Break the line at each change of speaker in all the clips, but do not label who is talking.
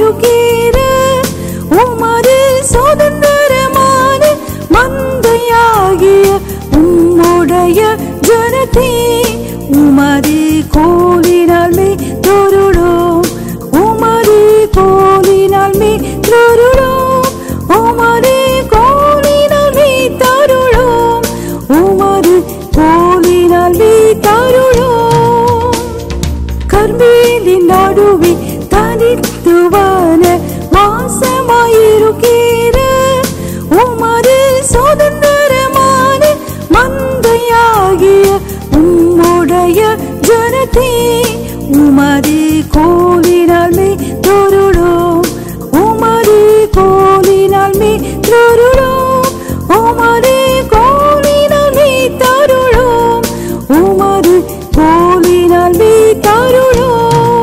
இருக்கிற உமது சுதந்திரமான மந்தையாகிய உம்முடைய ஜனத்தே உமது கோலினால் மே தொருளோம் உமது கோலினால் மே தொருளோம் உமது கோலினால் மே தருளோம் உமது கோலினால் மே தருளோம் கர்மேலின் நடுவே தனித்துவான வாசமாயிருக்கிற உமது சுதந்திரமான மந்தையாகிய உம்முடைய ஜனத்தே உமது கோலினால் மே தொருளோம் உமது கோலினால் மே தொருளோம் உமது கோலினால் மே தருளோம் உமது கோலினால் மே தருளோம்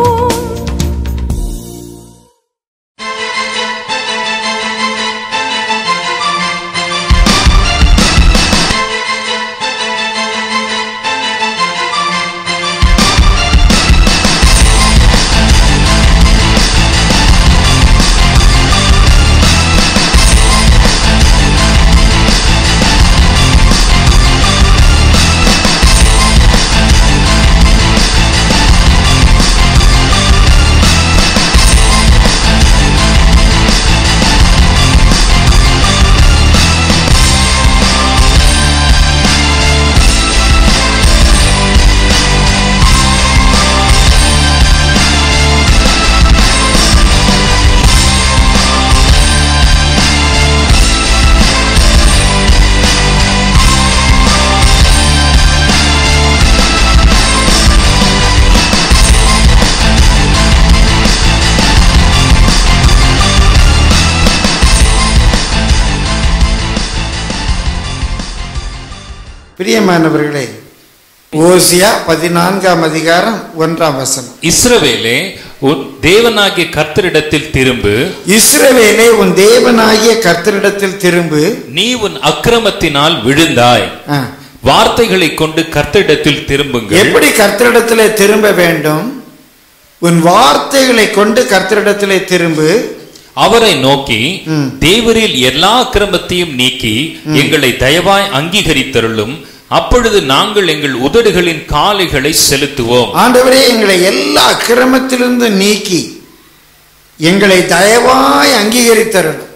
பிரியமானவர்களே ஓசியா பதினான்காம் அதிகாரம் ஒன்றாம் வசனம்
இஸ்ரவேலே உன் தேவனாகிய கர்த்தரிடத்தில் திரும்பு
இஸ்ரவேலே உன் தேவனாகிய கர்த்தரிடத்தில் திரும்பு
நீ உன் அக்கிரமத்தினால் விழுந்தாய்
ஆ.
வார்த்தைகளை கொண்டு கர்த்தரிடத்தில் திரும்புங்கள்
எப்படி கர்த்தரிடத்திலே திரும்ப வேண்டும் உன் வார்த்தைகளை கொண்டு கர்த்தரிடத்திலே திரும்பு
அவரை நோக்கி
ம்.
தேவரில் எல்லா அக்கிரமத்தையும் நீக்கி எங்களை தயவாய் அங்கீகரித்தருளும் அப்பொழுது நாங்கள் எங்கள் உதடுகளின் காலைகளை செலுத்துவோம்
ஆண்டவரே எங்களை எல்லா அக்கிரமத்திலிருந்து நீக்கி எங்களை தயவாய் அங்கீகரித்தரணும்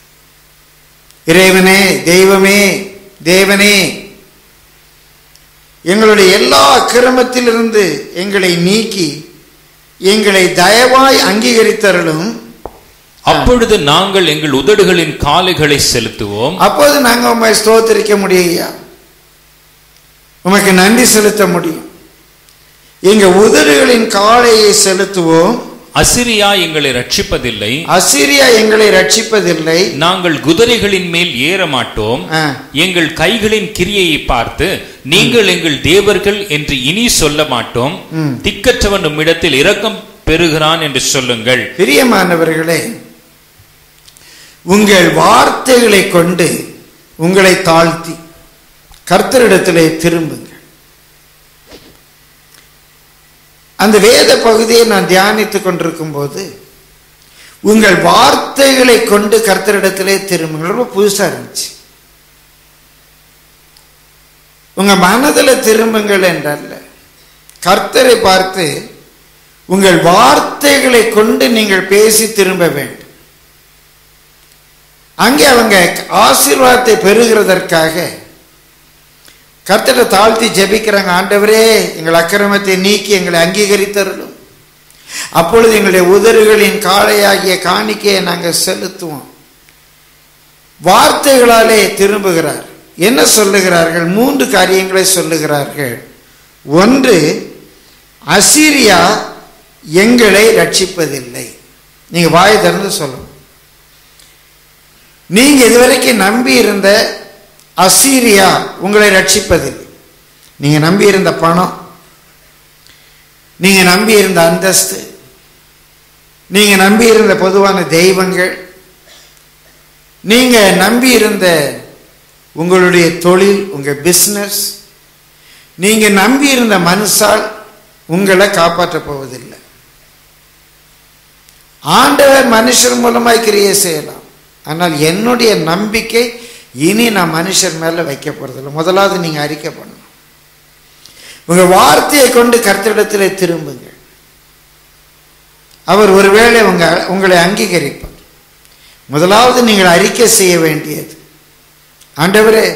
இறைவனே தெய்வமே தேவனே எங்களுடைய எல்லா அக்கிரமத்திலிருந்து எங்களை நீக்கி எங்களை தயவாய் அங்கீகரித்தரலும்
அப்பொழுது நாங்கள் எங்கள் உதடுகளின் காலைகளை செலுத்துவோம்
அப்போது நாங்க உண்மை ஸ்தோத்திரிக்க முடியா உமக்கு நன்றி செலுத்த முடியும் எங்க உதடுகளின் காளையை செலுத்துவோம்
அசிரியா எங்களை ரட்சிப்பதில்லை
அசிரியா எங்களை ரட்சிப்பதில்லை
நாங்கள் குதிரைகளின் மேல் ஏற மாட்டோம்
ஆ.
எங்கள் கைகளின் கிரியையை பார்த்து நீங்கள் எங்கள் தேவர்கள் என்று இனி சொல்ல மாட்டோம்
ம்.
திக்கற்றவன் உம்மிடத்தில் இரக்கம் பெறுகிறான் என்று சொல்லுங்கள்
பிரியமானவர்களே உங்கள் வார்த்தைகளை கொண்டு உங்களை தாழ்த்தி கர்த்தரிடத்திலே திரும்புங்கள் அந்த வேத பகுதியை நான் தியானித்துக் கொண்டிருக்கும் போது உங்கள் வார்த்தைகளை கொண்டு கர்த்தரிடத்திலே திரும்புங்கள் ரொம்ப புதுசா இருந்துச்சு உங்க மனதில் திரும்புங்கள் என்றல்ல கர்த்தரை பார்த்து உங்கள் வார்த்தைகளை கொண்டு நீங்கள் பேசி திரும்ப வேண்டும் அங்கே அவங்க ஆசீர்வாதத்தை பெறுகிறதற்காக கர்த்தரை தாழ்த்தி ஜெபிக்கிறாங்க ஆண்டவரே எங்கள் அக்கிரமத்தை நீக்கி எங்களை அங்கீகரித்தருளும் அப்பொழுது எங்களுடைய உதறுகளின் காளையாகிய காணிக்கையை நாங்கள் செலுத்துவோம் வார்த்தைகளாலே திரும்புகிறார் என்ன சொல்லுகிறார்கள் மூன்று காரியங்களை சொல்லுகிறார்கள் ஒன்று அசீரியா எங்களை ரட்சிப்பதில்லை நீங்க வாயை திறந்து சொல்லணும் நீங்க இதுவரைக்கும் நம்பி இருந்த அசீரியா உங்களை ரட்சிப்பதில்லை நீங்க நம்பி இருந்த பணம் நீங்க நம்பி இருந்த அந்தஸ்து நீங்க நம்பி இருந்த பொதுவான தெய்வங்கள் நீங்க நம்பி இருந்த உங்களுடைய தொழில் உங்க பிசினஸ் நீங்க நம்பி இருந்த மனுஷால் உங்களை காப்பாற்றப் போவதில்லை ஆண்டவர் மனுஷர் மூலமாய் கிரியை செய்யலாம் ஆனால் என்னுடைய நம்பிக்கை இனி நான் மனுஷர் மேல வைக்க போறதில்லை முதலாவது நீங்க அறிக்கை பண்ணணும் உங்க வார்த்தையை கொண்டு கர்த்தரிடத்திலே திரும்புங்கள் அவர் ஒருவேளை உங்க உங்களை அங்கீகரிப்பார் முதலாவது நீங்கள் அறிக்கை செய்ய வேண்டியது ஆண்டவரே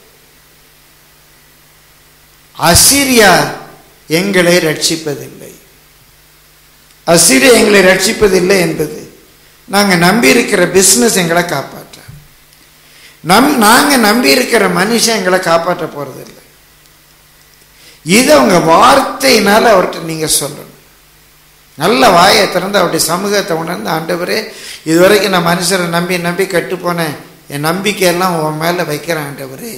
அசிரியா எங்களை ரட்சிப்பதில்லை அசிரியா எங்களை ரட்சிப்பதில்லை என்பது நாங்கள் நம்பி இருக்கிற பிஸ்னஸ் எங்களை காப்பாற்ற நம் நாங்கள் நம்பி இருக்கிற மனுஷன் எங்களை காப்பாற்ற போறதில்லை இதை உங்க வார்த்தையினால அவர்கிட்ட நீங்க சொல்லணும் நல்ல வாயை திறந்து அவருடைய சமூகத்தை உணர்ந்து ஆண்டவரே இதுவரைக்கும் நான் மனுஷரை நம்பி நம்பி கெட்டு போனேன் என் நம்பிக்கையெல்லாம் உன் மேல வைக்கிறேன் ஆண்டவரே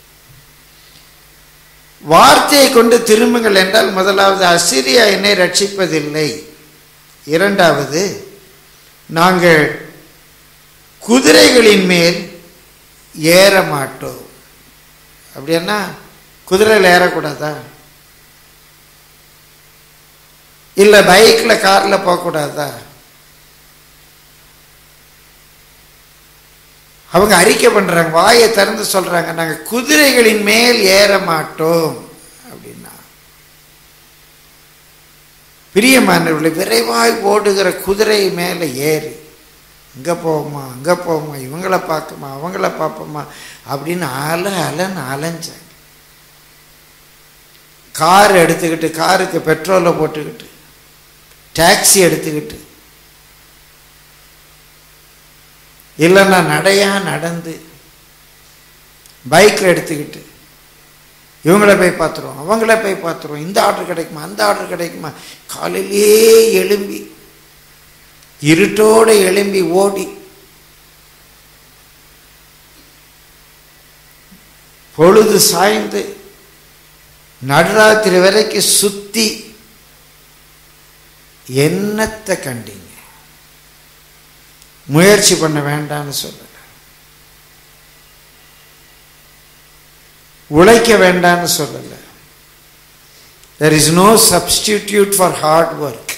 வார்த்தையை கொண்டு திரும்புங்கள் என்றால் முதலாவது அசிரியா என்னை ரட்சிப்பதில்லை இரண்டாவது நாங்கள் குதிரைகளின் மேல் ஏற மாட்டோம் அப்படின்னா குதிரையில் ஏறக்கூடாதா இல்லை பைக்கில் காரில் போகக்கூடாதா அவங்க அறிக்கை பண்ணுறாங்க வாயை திறந்து சொல்கிறாங்க நாங்கள் குதிரைகளின் மேல் ஏற மாட்டோம் அப்படின்னா பிரியமானவர்களை விரைவாய் ஓடுகிற குதிரை மேலே ஏறி இங்கே போவோமா அங்கே போவோமா இவங்கள பார்க்குமா அவங்கள பார்ப்போமா அப்படின்னு அல அலன்னு அலைஞ்சாங்க கார் எடுத்துக்கிட்டு காருக்கு பெட்ரோலை போட்டுக்கிட்டு டாக்ஸி எடுத்துக்கிட்டு இல்லைன்னா நடையா நடந்து பைக்கில் எடுத்துக்கிட்டு இவங்கள போய் பார்த்துருவோம் அவங்கள போய் பார்த்துருவோம் இந்த ஆர்டர் கிடைக்குமா அந்த ஆர்டர் கிடைக்குமா காலையிலே எழும்பி இருட்டோடு எழும்பி ஓடி பொழுது சாய்ந்து நடுராத்திரி வரைக்கும் சுத்தி என்னத்தை கண்டீங்க முயற்சி பண்ண வேண்டாம்னு சொல்லல உழைக்க வேண்டாம்னு சொல்லல there is no substitute for hard work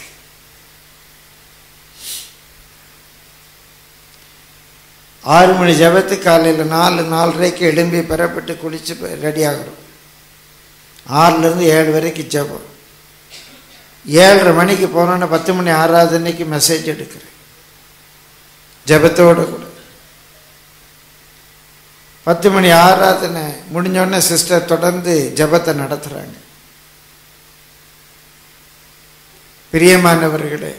ஆறு மணி ஜபத்து காலையில் நாலு நாலரைக்கு எழும்பி பெறப்பட்டு குளிச்சு ரெடி ஆகிறோம் ஆறுலேருந்து ஏழு வரைக்கும் ஜபம் ஏழரை மணிக்கு போனோன்னு பத்து மணி ஆறாவதுன்னைக்கு மெசேஜ் எடுக்கிறேன் ஜபத்தோடு கூட பத்து மணி ஆராதனை முடிஞ்சோடனே சிஸ்டர் தொடர்ந்து ஜபத்தை நடத்துகிறாங்க பிரியமானவர்களே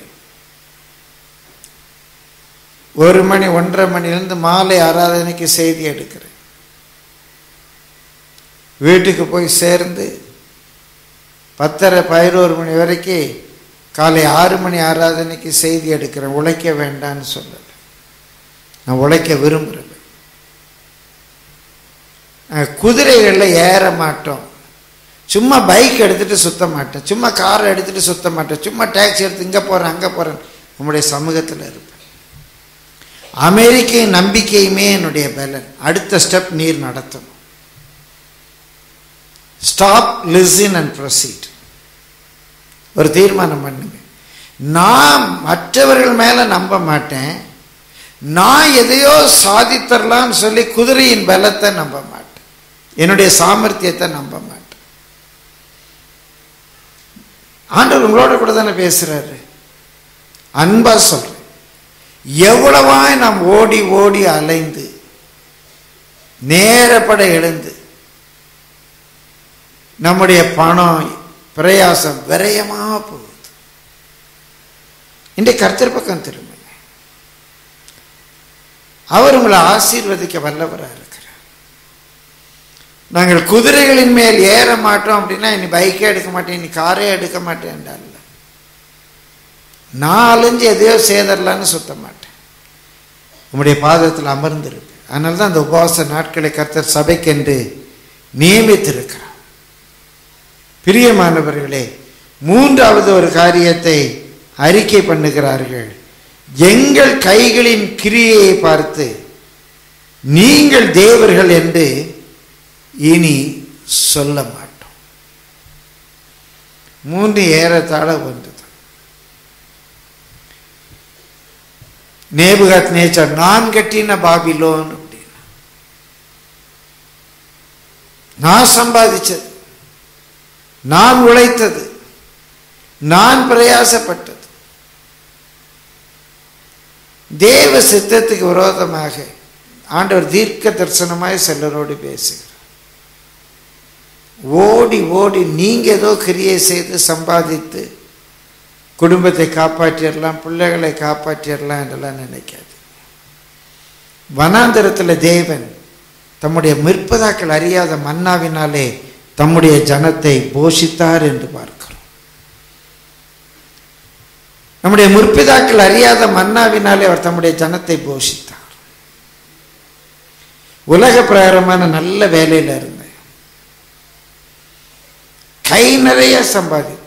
ஒரு மணி ஒன்றரை மணிலேருந்து மாலை ஆராதனைக்கு செய்தி எடுக்கிறேன் வீட்டுக்கு போய் சேர்ந்து பத்தரை பதினோரு மணி வரைக்கும் காலை ஆறு மணி ஆராதனைக்கு செய்தி எடுக்கிறேன் உழைக்க வேண்டான்னு சொல்லலை நான் உழைக்க விரும்புகிறேன் குதிரைகளில் ஏற மாட்டோம் சும்மா பைக் எடுத்துகிட்டு சுத்த மாட்டேன் சும்மா காரை எடுத்துகிட்டு சுத்த மாட்டேன் சும்மா டாக்ஸி எடுத்து இங்கே போகிறேன் அங்கே போகிறேன் நம்முடைய சமூகத்தில் இருப்பேன் அமெரிக்கை நம்பிக்கையுமே என்னுடைய பலன் அடுத்த ஸ்டெப் நீர் நடத்தணும் ஸ்டாப் லிசன் அண்ட் ப்ரொசீட் ஒரு தீர்மானம் பண்ணுங்க நான் மற்றவர்கள் மேலே நம்ப மாட்டேன் நான் எதையோ சாதித்தரலான்னு சொல்லி குதிரையின் பலத்தை நம்ப மாட்டேன் என்னுடைய சாமர்த்தியத்தை நம்ப மாட்டேன் ஆண்டவர் உங்களோட கூட தானே பேசுறாரு அன்பா சொல்றேன் எவ்வளவாய் நாம் ஓடி ஓடி அலைந்து நேரப்பட எழுந்து நம்முடைய பணம் பிரயாசம் விரயமாக போகுது இன்றைக்கு கர்த்தர் பக்கம் திரும்புங்க அவர் உங்களை ஆசீர்வதிக்க வல்லவராக இருக்கிறார் நாங்கள் குதிரைகளின் மேல் ஏற மாட்டோம் அப்படின்னா இனி பைக்கே எடுக்க மாட்டேன் இனி காரே எடுக்க மாட்டேன் என்றால் நான் அலைஞ்சு எதையோ சேதரலான்னு சுத்த மாட்டேன் உங்களுடைய பாதத்தில் அமர்ந்திருப்பேன் அதனால தான் அந்த உபவாச நாட்களை கர்த்தர் சபைக்கென்று நியமித்திருக்கிறார் பிரியமானவர்களே மூன்றாவது ஒரு காரியத்தை அறிக்கை பண்ணுகிறார்கள் எங்கள் கைகளின் கிரியையை பார்த்து நீங்கள் தேவர்கள் என்று இனி சொல்ல மாட்டோம் மூன்று ஏறத்தாழ ஒன்று நேபுகத் நேச்சர் நான் கட்டின பாபிலோன் அப்படின்னா நான் சம்பாதிச்சது நான் உழைத்தது நான் பிரயாசப்பட்டது தேவ சித்தத்துக்கு விரோதமாக ஆண்டவர் தீர்க்க தரிசனமாய் சிலரோடு பேசுகிறார் ஓடி ஓடி நீங்க ஏதோ கிரியை செய்து சம்பாதித்து குடும்பத்தை காப்பாற்றிடலாம் பிள்ளைகளை காப்பாற்றிடலாம் என்றெல்லாம் நினைக்காது வனாந்தரத்தில் தேவன் தம்முடைய மிற்பதாக்கள் அறியாத மன்னாவினாலே தம்முடைய ஜனத்தை போஷித்தார் என்று பார்க்கிறோம் நம்முடைய முற்பிதாக்கள் அறியாத மன்னாவினாலே அவர் தம்முடைய ஜனத்தை போஷித்தார் உலக பிரகாரமான நல்ல வேலையில் இருந்தேன் கை நிறைய சம்பாதித்தேன்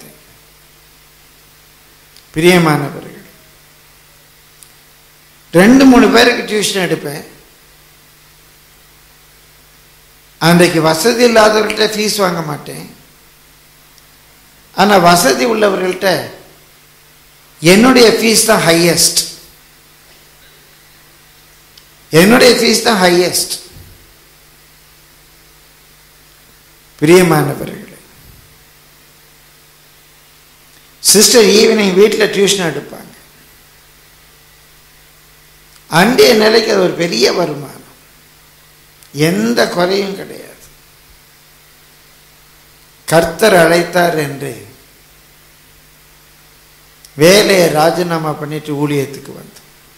பிரியமானவர்கள் ரெண்டு மூணு பேருக்கு டியூஷன் எடுப்பேன் அன்றைக்கு வசதி இல்லாதவர்கள்ட்ட ஃபீஸ் வாங்க மாட்டேன் ஆனால் வசதி உள்ளவர்கள்ட்ட என்னுடைய ஃபீஸ் தான் ஹையஸ்ட் என்னுடைய ஃபீஸ் தான் ஹையஸ்ட் பிரியமானவர்களே சிஸ்டர் ஈவினிங் வீட்டில் டியூஷன் எடுப்பாங்க அன்றைய நிலைக்கு அது ஒரு பெரிய வருமானம் எந்த குறையும் கிடையாது கர்த்தர் அழைத்தார் என்று வேலையை ராஜினாமா பண்ணிட்டு ஊழியத்துக்கு வந்தோம்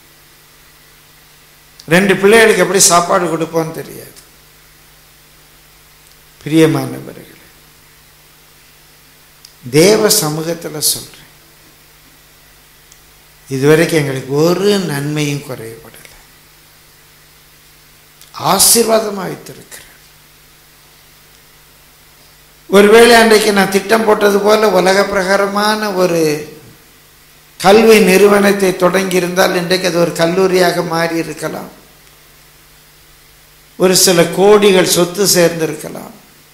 ரெண்டு பிள்ளைகளுக்கு எப்படி சாப்பாடு கொடுப்போம்னு தெரியாது பிரியமானவர்களே தேவ சமூகத்தில் சொல்றேன் இதுவரைக்கும் எங்களுக்கு ஒரு நன்மையும் குறையப்படலை ஆசீர்வாதமாக வைத்திருக்கிறேன் ஒருவேளை அன்றைக்கு நான் திட்டம் போட்டது போல உலக பிரகாரமான ஒரு கல்வி நிறுவனத்தை தொடங்கி இருந்தால் இன்றைக்கு அது ஒரு கல்லூரியாக மாறி இருக்கலாம் ஒரு சில கோடிகள் சொத்து சேர்ந்திருக்கலாம்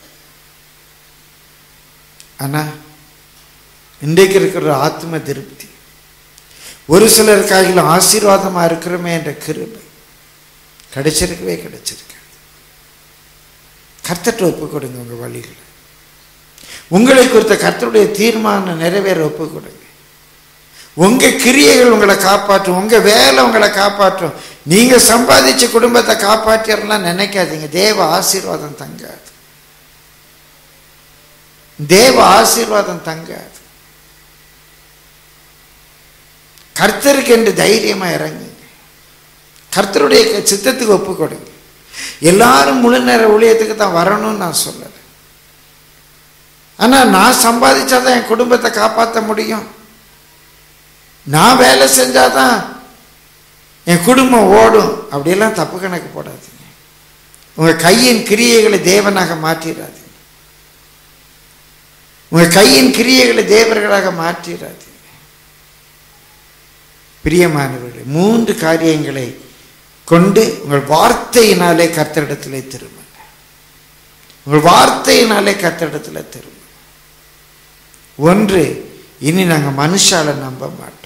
ஆனால் இன்றைக்கு இருக்கிற ஆத்ம திருப்தி ஒரு சிலருக்காகிலும் ஆசீர்வாதமாக இருக்கிறோமே என்ற கிருபை கிடைச்சிருக்கவே கிடைச்சிருக்கு கர்த்தட்ட ஒப்பு கொடுங்க உங்கள் வழிகளை உங்களை குறித்த கர்த்தருடைய தீர்மானம் நிறைவேற ஒப்பு கொடுங்க உங்க கிரியைகள் உங்களை காப்பாற்றும் உங்க வேலை உங்களை காப்பாற்றும் நீங்க சம்பாதிச்ச குடும்பத்தை காப்பாற்றிடலாம் நினைக்காதீங்க தேவ ஆசீர்வாதம் தங்காது தேவ ஆசீர்வாதம் தங்காது கர்த்தருக்கு என்று தைரியமா இறங்குங்க கர்த்தருடைய சித்தத்துக்கு ஒப்பு கொடுங்க எல்லாரும் முழு நேர ஊழியத்துக்கு தான் வரணும்னு நான் சொல்லலை ஆனா நான் சம்பாதிச்சாதான் என் குடும்பத்தை காப்பாற்ற முடியும் நான் வேலை செஞ்சாதான் என் குடும்பம் ஓடும் அப்படியெல்லாம் தப்பு கணக்கு போடாதீங்க உங்க கையின் கிரியைகளை தேவனாக மாற்றிடாதீங்க உங்க கையின் கிரியைகளை தேவர்களாக மாற்றிடாதீங்க பிரியமானவர்களே மூன்று காரியங்களை கொண்டு உங்கள் வார்த்தையினாலே கர்த்தரிடத்திலே திரும்புங்க உங்கள் வார்த்தையினாலே கர்த்தரிடத்திலே திரும்ப ஒன்று இனி நாங்கள் மனுஷால நம்ப மாட்டோம்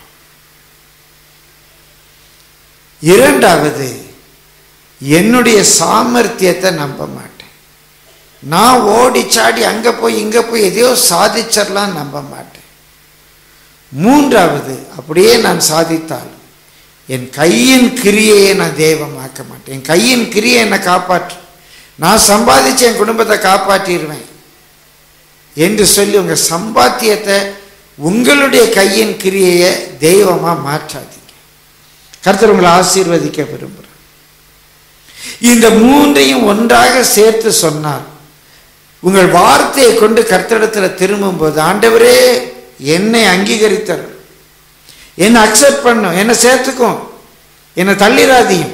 இரண்டாவது என்னுடைய சாமர்த்தியத்தை நம்ப மாட்டேன் நான் ஓடி சாடி அங்கே போய் இங்கே போய் எதையோ சாதிச்சிடலாம் நம்ப மாட்டேன் மூன்றாவது அப்படியே நான் சாதித்தால் என் கையின் கிரியையை நான் தெய்வமாக்க மாட்டேன் என் கையின் கிரியை என்னை காப்பாற்று நான் சம்பாதிச்சு என் குடும்பத்தை காப்பாற்றிடுவேன் என்று சொல்லி உங்கள் சம்பாத்தியத்தை உங்களுடைய கையின் கிரியையை தெய்வமாக மாற்றாதீங்க கர்த்தர் உங்களை ஆசீர்வதிக்க விரும்புகிறார் இந்த மூன்றையும் ஒன்றாக சேர்த்து சொன்னார் உங்கள் வார்த்தையை கொண்டு கர்த்தரிடத்தில் திரும்பும்போது ஆண்டவரே என்னை அங்கீகரித்தார் என்னை அக்செப்ட் பண்ணும் என்னை சேர்த்துக்கும் என்னை தள்ளிடாதீங்க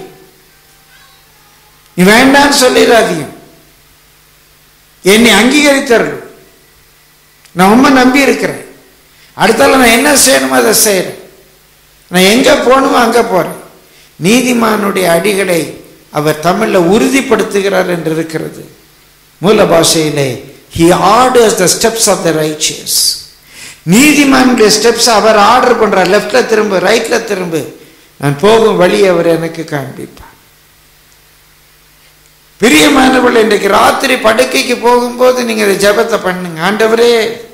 நீ வேண்டான்னு சொல்லிடாதீங்க என்னை அங்கீகரித்தார்கள் நான் ரொம்ப நம்பி இருக்கிறேன் அடுத்தால நான் என்ன செய்யணுமோ அதை செய்கிறேன் நான் எங்கே போகணுமோ அங்கே போகிறேன் நீதிமானுடைய அடிகளை அவர் தமிழில் உறுதிப்படுத்துகிறார் என்று இருக்கிறது மூல பாஷையிலே he orders the steps of the righteous நீதிமானுடைய ஸ்டெப்ஸ் அவர் ஆர்டர் பண்றார் லெஃப்ட்ல திரும்ப ரைட்ல திரும்ப நான் போகும் வழி அவர் எனக்கு காண்பிப்பார் பிரியமானவர்கள் இன்றைக்கு ராத்திரி படுக்கைக்கு போகும்போது நீங்க இந்த ஜெபத்தை பண்ணுங்க ஆண்டவரே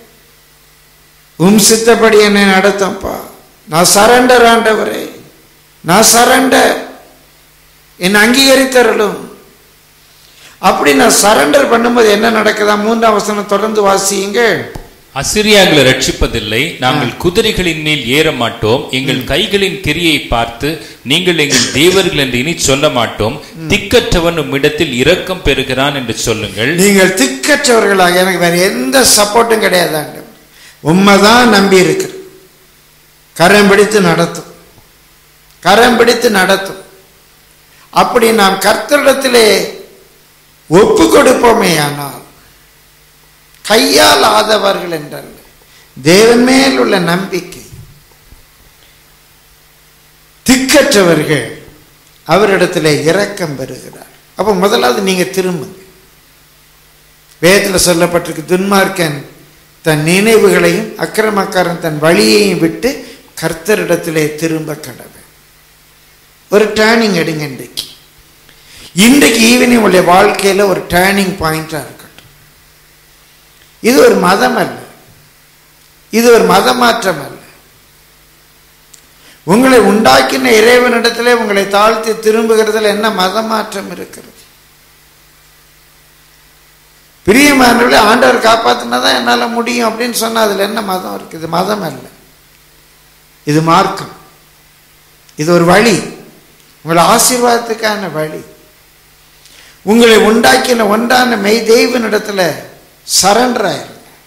உம் சித்தப்படி என்னை நடத்தப்பா நான் சரண்டர் ஆண்டவரே நான் சரண்டர் என்னை அங்கீகரித்தருளும் அப்படி நான் சரண்டர் பண்ணும்போது என்ன நடக்குதா மூன்றாம் வசனம் தொடர்ந்து வாசியுங்க
அசிரியாங்களை ரட்சிப்பதில்லை நாங்கள் குதிரைகளின் மேல் ஏற மாட்டோம் எங்கள் கைகளின் கிரியை பார்த்து நீங்கள் எங்கள் தேவர்கள் என்று இனி சொல்ல மாட்டோம் திக்கற்றவன் இடத்தில் இரக்கம் பெறுகிறான் என்று சொல்லுங்கள்
நீங்கள் திக்கற்றவர்களாக எனக்கு வேற எந்த சப்போர்ட்டும் கிடையாது ஆண்டவர் உண்மைதான் நம்பி இருக்கு கரம் பிடித்து நடத்தும் கரம் பிடித்து நடத்தும் அப்படி நாம் கர்த்தரிடத்திலே ஒப்பு கொடுப்போமே ஆனால் கையால் ஆதவர்கள் என்றல்ல தேவன் மேல் உள்ள நம்பிக்கை திக்கற்றவர்கள் அவரிடத்திலே இரக்கம் பெறுகிறார் அப்போ முதலாவது நீங்க திரும்புங்க வேதத்தில் சொல்லப்பட்டிருக்கு துன்மார்க்கன் தன் நினைவுகளையும் அக்கிரமக்காரன் தன் வழியையும் விட்டு கர்த்தரிடத்திலே திரும்ப கடவை ஒரு டேர்னிங் எடுங்க இன்றைக்கு இன்றைக்கு ஈவினிங் உங்களுடைய வாழ்க்கையில ஒரு டேர்னிங் பாயிண்டா இருக்கட்டும் இது ஒரு மதம் அல்ல இது ஒரு மத மாற்றம் அல்ல உங்களை உண்டாக்கின இறைவனிடத்திலே உங்களை தாழ்த்தி திரும்புகிறதுல என்ன மத மாற்றம் இருக்கிறது பிரியமானவர்களே ஆண்டவர் காப்பாத்தினாதான் என்னால முடியும் அப்படின்னு சொன்னா அதுல என்ன மதம் இருக்கு இது மதம் அல்ல இது மார்க்கம் இது ஒரு வழி உங்களை ஆசீர்வாதத்துக்கான வழி உங்களை உண்டாக்கின ஒன்றான மெய் தெய்வனிடத்துல சரண்டர் ஆயிருங்க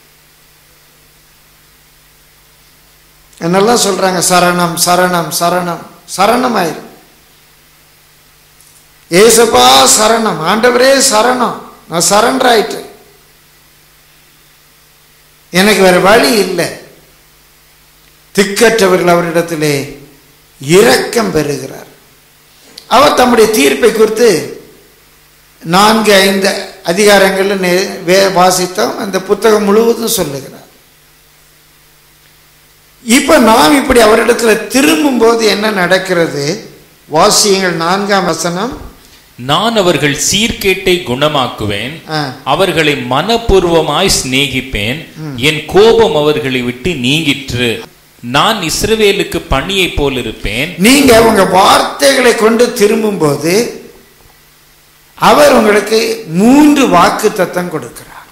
என்னெல்லாம் சொல்றாங்க சரணம் சரணம் சரணம் சரணம் ஆயிரும் ஏசப்பா சரணம் ஆண்டவரே சரணம் நான் சரண்டர் ஆயிட்டேன் எனக்கு வேற வழி இல்லை திக்கற்றவர்கள் அவரிடத்திலே இரக்கம் பெறுகிறார் அவர் தம்முடைய தீர்ப்பை குறித்து நான்கு ஐந்து அதிகாரங்களில் நே- வே- வாசித்தோம் அந்த புத்தகம் முழுவதும் சொல்லுகிறார் இப்ப நாம் இப்படி அவரிடத்துல திரும்பும் போது என்ன நடக்கிறது வாசியங்கள் நான்காம் வசனம்
நான் அவர்கள் சீர்கேட்டை குணமாக்குவேன்
ஆ,
அவர்களை மனப்பூர்வமாய் சிநேகிப்பேன் என் கோபம் அவர்களை விட்டு நீங்கிற்று நான் இஸ்ரவேலுக்கு பணியைப் போல் இருப்பேன்
நீங்க உங்க வார்த்தைகளை கொண்டு திரும்பும்போது அவர் உங்களுக்கு மூன்று வாக்கு தத்தம் கொடுக்கிறார்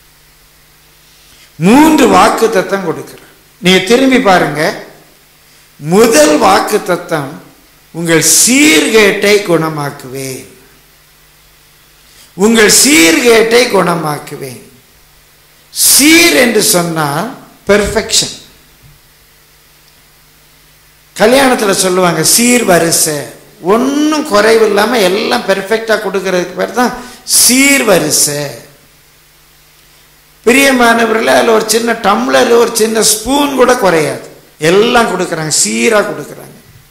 மூன்று வாக்கு தத்தம் கொடுக்கிறார் நீங்க திரும்பி பாருங்க முதல் வாக்கு தத்தம் உங்கள் சீர்கேட்டை குணமாக்குவேன் உங்கள் சீர்கேட்டை குணமாக்குவேன் சீர் என்று சொன்னால் பெர்ஃபெக்ஷன் கல்யாணத்துல சொல்லுவாங்க சீர் வரிசை ஒன்றும் குறைவு இல்லாம எல்லாம் பெர்ஃபெக்டா கொடுக்கறதுக்கு பேர் தான் சீர் வரிசை பிரியமானவர்களே அதில் ஒரு சின்ன டம்ளர் ஒரு சின்ன ஸ்பூன் கூட குறையாது எல்லாம் கொடுக்குறாங்க சீரா கொடுக்குறாங்க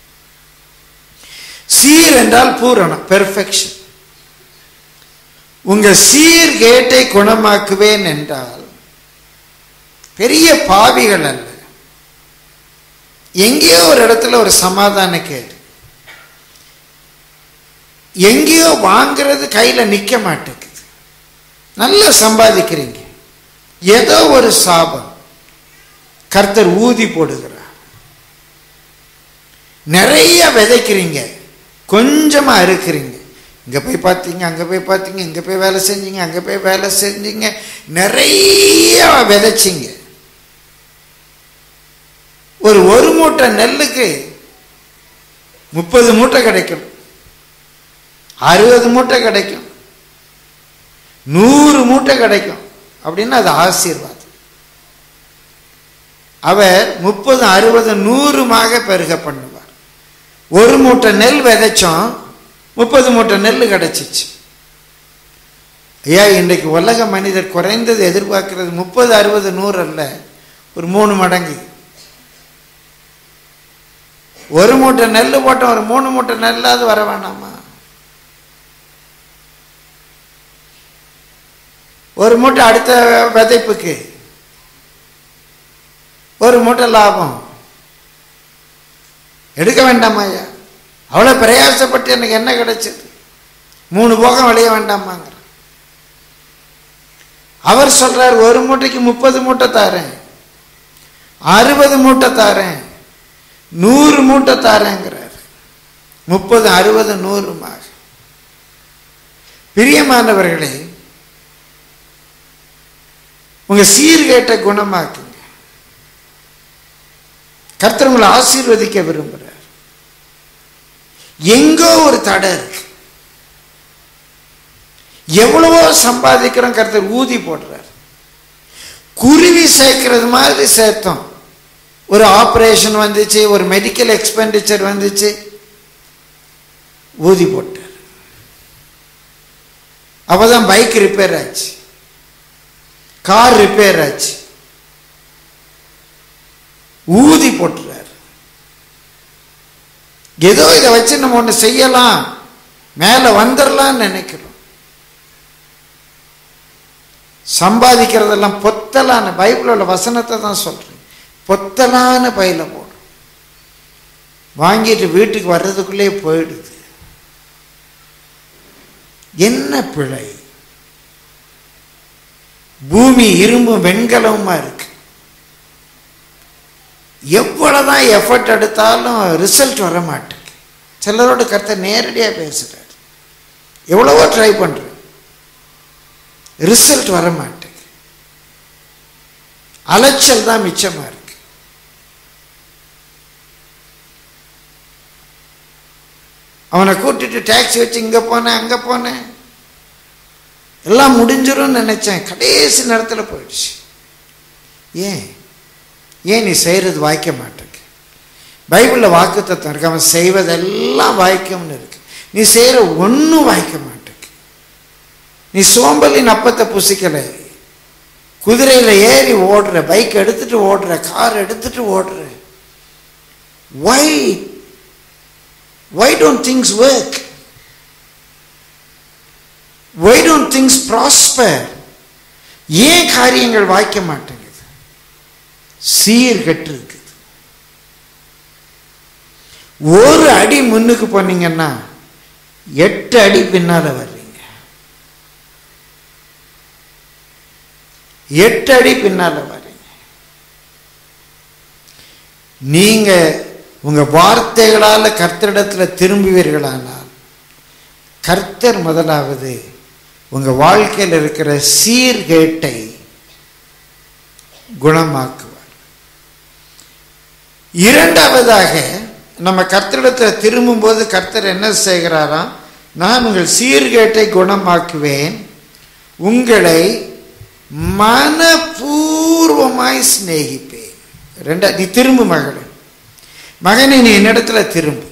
சீர் என்றால் பூரணம் பெர்ஃபெக்ஷன் உங்க சீர்கேட்டை குணமாக்குவேன் என்றால் பெரிய பாவிகள் அல்ல எங்கேயோ ஒரு இடத்துல ஒரு சமாதான கேடு எங்கேயோ வாங்குறது கையில நிக்க மாட்டேங்குது நல்லா சம்பாதிக்கிறீங்க ஏதோ ஒரு சாபம் கர்த்தர் ஊதி போடுகிறார் நிறைய விதைக்கிறீங்க கொஞ்சமா இருக்கிறீங்க இங்க போய் பார்த்தீங்க அங்க போய் பார்த்தீங்க இங்க போய் வேலை செஞ்சீங்க அங்க போய் வேலை செஞ்சீங்க நிறைய விதைச்சிங்க ஒரு ஒரு மூட்டை நெல்லுக்கு முப்பது மூட்டை கிடைக்கும் அறுபது மூட்டை கிடைக்கும் நூறு மூட்டை கிடைக்கும் அப்படின்னா அது ஆசீர்வாதம் அவர் முப்பது அறுபது நூறுமாக பெருக பண்ணுவார் ஒரு மூட்டை நெல் விதைச்சோம் முப்பது மூட்டை நெல் கிடைச்சிச்சு ஐயா இன்றைக்கு உலக மனிதர் குறைந்தது எதிர்பார்க்கிறது முப்பது அறுபது நூறு அல்ல ஒரு மூணு மடங்கு ஒரு மூட்டை நெல் போட்டோம் ஒரு மூணு மூட்டை நெல்லாவது வர வேணாமா ஒரு மூட்டை அடுத்த விதைப்புக்கு ஒரு மூட்டை லாபம் எடுக்க வேண்டாமா ஐயா அவ்வளோ பிரயாசப்பட்டு எனக்கு என்ன கிடைச்சது மூணு போகம் விளைய வேண்டாமாங்கிற அவர் சொல்றார் ஒரு மூட்டைக்கு முப்பது மூட்டை தாரேன் அறுபது மூட்டை தாரேன் நூறு மூட்டை தாரேங்கிறார் முப்பது அறுபது நூறுமாக பிரியமானவர்களே உங்க சீர்கேட்டை குணமாக்குங்க கர்த்தர் உங்களை ஆசீர்வதிக்க விரும்புகிறார் எங்கோ ஒரு தடை இருக்கு எவ்வளவோ சம்பாதிக்கிறோம் கர்த்தர் ஊதி போடுறார் குருவி சேர்க்கிறது மாதிரி சேர்த்தோம் ஒரு ஆப்ரேஷன் வந்துச்சு ஒரு மெடிக்கல் எக்ஸ்பெண்டிச்சர் வந்துச்சு ஊதி போட்டார் அப்பதான் பைக் ரிப்பேர் ஆச்சு கார் ரிப்பேர் ஆச்சு ஊதி போட்டுறார் ஏதோ இதை வச்சு நம்ம ஒன்று செய்யலாம் மேலே வந்துடலாம்னு நினைக்கிறோம் சம்பாதிக்கிறதெல்லாம் பொத்தலான பைபிளோட வசனத்தை தான் சொல்றேன் பொத்தலான பையில போடும் வாங்கிட்டு வீட்டுக்கு வர்றதுக்குள்ளே போயிடுது என்ன பிழை பூமி இரும்பும் வெண்கலவுமா இருக்கு எவ்வளவுதான் எஃபர்ட் எடுத்தாலும் ரிசல்ட் வர மாட்டேங்குது சிலரோட கருத்தை நேரடியாக பேசுறாரு எவ்வளவோ ட்ரை பண்றேன் ரிசல்ட் வர மாட்டேங்குது அலைச்சல் தான் மிச்சமா இருக்கு அவனை கூட்டிட்டு டாக்ஸி வச்சு இங்க போனேன் அங்க போனேன் எல்லாம் முடிஞ்சிரும்னு நினைச்சேன் கடைசி நேரத்தில் போயிடுச்சு ஏன் ஏன் நீ செய்யறது வாய்க்க மாட்டேங்க பைபிளில் வாக்கு தத்துவம் இருக்கு அவன் செய்வதெல்லாம் வாய்க்கும்னு இருக்கு நீ செய்யற ஒன்றும் வாய்க்க மாட்டேங்க நீ சோம்பலின் அப்பத்தை புசிக்கலை குதிரையில் ஏறி ஓடுற பைக் எடுத்துட்டு ஓடுற கார் எடுத்துட்டு ஓடுற why why don't things work why don't things prosper ஏன் காரியங்கள் வாய்க்க மாட்டேங்குது சீர்கெட்டு இருக்குது ஒரு அடி முன்னுக்கு போனீங்கன்னா எட்டு அடி பின்னால வர்றீங்க எட்டு அடி பின்னால வர்றீங்க நீங்க உங்க வார்த்தைகளால கர்த்தரிடத்துல திரும்புவீர்களானால் கர்த்தர் முதலாவது உங்க வாழ்க்கையில் இருக்கிற சீர்கேட்டை குணமாக்குவார் இரண்டாவதாக நம்ம கர்த்தரிடத்தில் திரும்பும்போது கர்த்தர் என்ன செய்கிறாராம் நான் உங்கள் சீர்கேட்டை குணமாக்குவேன் உங்களை மனப்பூர்வமாய் சிநேகிப்பேன் ரெண்டா நீ திரும்பு மகளே மகனை நீ என்னிடத்துல திரும்பு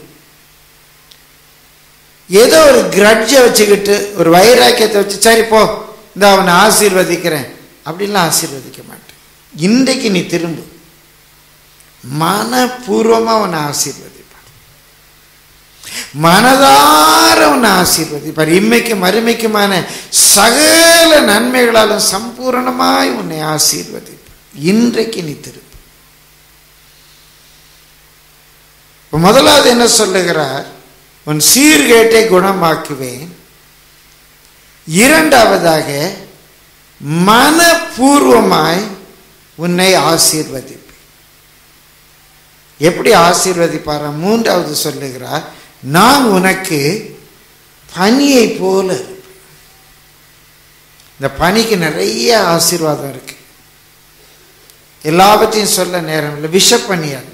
ஏதோ ஒரு கிரட்ஜை வச்சுக்கிட்டு ஒரு வைராக்கியத்தை வச்சு சரி போ இந்த அவனை ஆசீர்வதிக்கிறேன் அப்படின்லாம் ஆசீர்வதிக்க மாட்டேன் இன்றைக்கு நீ திரும்பு மனப்பூர்வமா அவனை ஆசீர்வதிப்பார் மனதார உன்னை ஆசீர்வதிப்பார் இம்மைக்கு மறுமைக்குமான சகல நன்மைகளாலும் சம்பூரணமாய் உன்னை ஆசீர்வதிப்பார் இன்றைக்கு நீ திரும்பு இப்ப முதலாவது என்ன சொல்லுகிறார் உன் சீர்கேட்டை குணமாக்குவேன் இரண்டாவதாக மனப்பூர்வமாய் உன்னை ஆசீர்வதிப்பேன் எப்படி ஆசீர்வதிப்பாரா மூன்றாவது சொல்லுகிறார் நான் உனக்கு பனியை போல இருப்பேன் இந்த பனிக்கு நிறைய ஆசீர்வாதம் இருக்கு எல்லாவற்றையும் சொல்ல நேரம் இல்லை விஷப்பனி அல்ல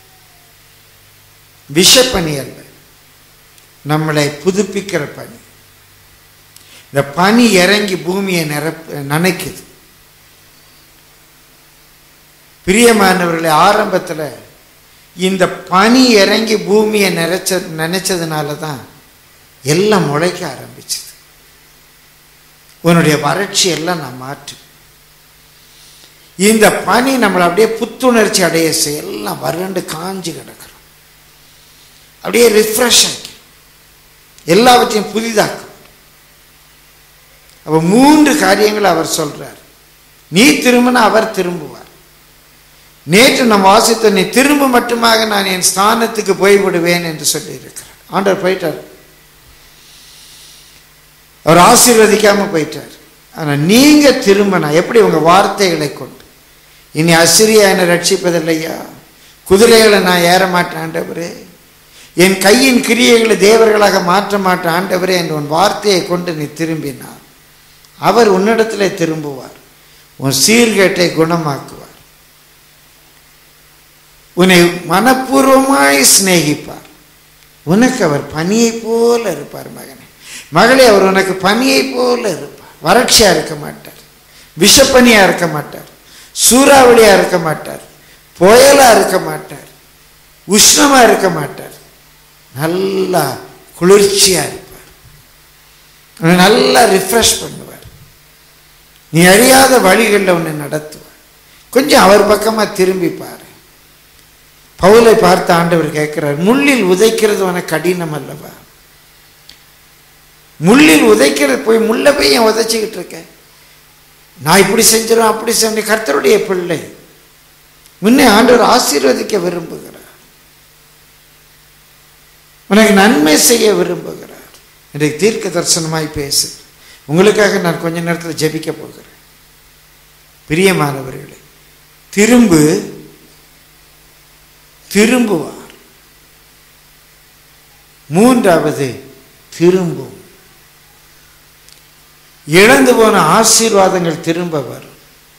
விஷப்பனி அல்ல நம்மளை புதுப்பிக்கிற பனி இந்த பனி இறங்கி பூமியை நிரப்ப நனைக்குது பிரியமானவர்களே ஆரம்பத்தில் இந்த பனி இறங்கி பூமியை நிறைச்ச நினைச்சதுனால தான் எல்லாம் முளைக்க ஆரம்பிச்சது உன்னுடைய வறட்சி எல்லாம் நான் மாற்று இந்த பனி நம்மளை அப்படியே புத்துணர்ச்சி அடைய செய்ய எல்லாம் வறண்டு காஞ்சி கிடக்கிறோம் அப்படியே ரிஃப்ரெஷ் ஆக்கி எல்லாவற்றையும் புதிதாக்கும் அப்ப மூன்று காரியங்கள் அவர் சொல்றார் நீ திரும்பினா அவர் திரும்புவார் நேற்று நம்ம வாசித்த நீ திரும்ப மட்டுமாக நான் என் ஸ்தானத்துக்கு போய்விடுவேன் என்று சொல்லியிருக்கிறார் ஆண்டவர் போயிட்டார் அவர் ஆசீர்வதிக்காம போயிட்டார் ஆனா நீங்க திரும்பினா எப்படி உங்க வார்த்தைகளை கொண்டு இனி அசிரியா என்னை ரட்சிப்பதில்லையா குதிரைகளை நான் ஏற மாட்டேன் ஆண்டவரே என் கையின் கிரியைகளை தேவர்களாக மாற்ற மாட்டேன் ஆண்டவரே என்ற உன் வார்த்தையை கொண்டு நீ திரும்பினார் அவர் உன்னிடத்திலே திரும்புவார் உன் சீர்கேட்டை குணமாக்குவார் உன்னை மனப்பூர்வமாய் சிநேகிப்பார் உனக்கு அவர் பனியை போல இருப்பார் மகனே மகளே அவர் உனக்கு பனியை போல இருப்பார் வறட்சியா இருக்க மாட்டார் விஷப்பனியா இருக்க மாட்டார் சூறாவளியா இருக்க மாட்டார் புயலா இருக்க மாட்டார் உஷ்ணமா இருக்க மாட்டார் நல்லா குளிர்ச்சியா இருப்பார் உன்னை நல்லா ரிஃப்ரெஷ் பண்ணுவார் நீ அறியாத வழிகளில் உன்னை நடத்துவார் கொஞ்சம் அவர் பக்கமா திரும்பி பாரு பவுலை பார்த்து ஆண்டவர் கேட்கிறார் முள்ளில் உதைக்கிறது உனக்கு கடினம் அல்லவா முள்ளில் உதைக்கிறது போய் முள்ளை போய் ஏன் உதைச்சிக்கிட்டு இருக்க நான் இப்படி செஞ்சிடும் அப்படி செஞ்சு கர்த்தருடைய பிள்ளை முன்னே ஆண்டவர் ஆசீர்வதிக்க விரும்புகிறார் உனக்கு நன்மை செய்ய விரும்புகிறார் இன்றைக்கு தீர்க்க தரிசனமாய் பேசு உங்களுக்காக நான் கொஞ்ச நேரத்தில் ஜெபிக்க போகிறேன் பிரியமானவர்களே திரும்பு திரும்புவார் மூன்றாவது திரும்பும் இழந்து போன ஆசீர்வாதங்கள் திரும்ப வரும்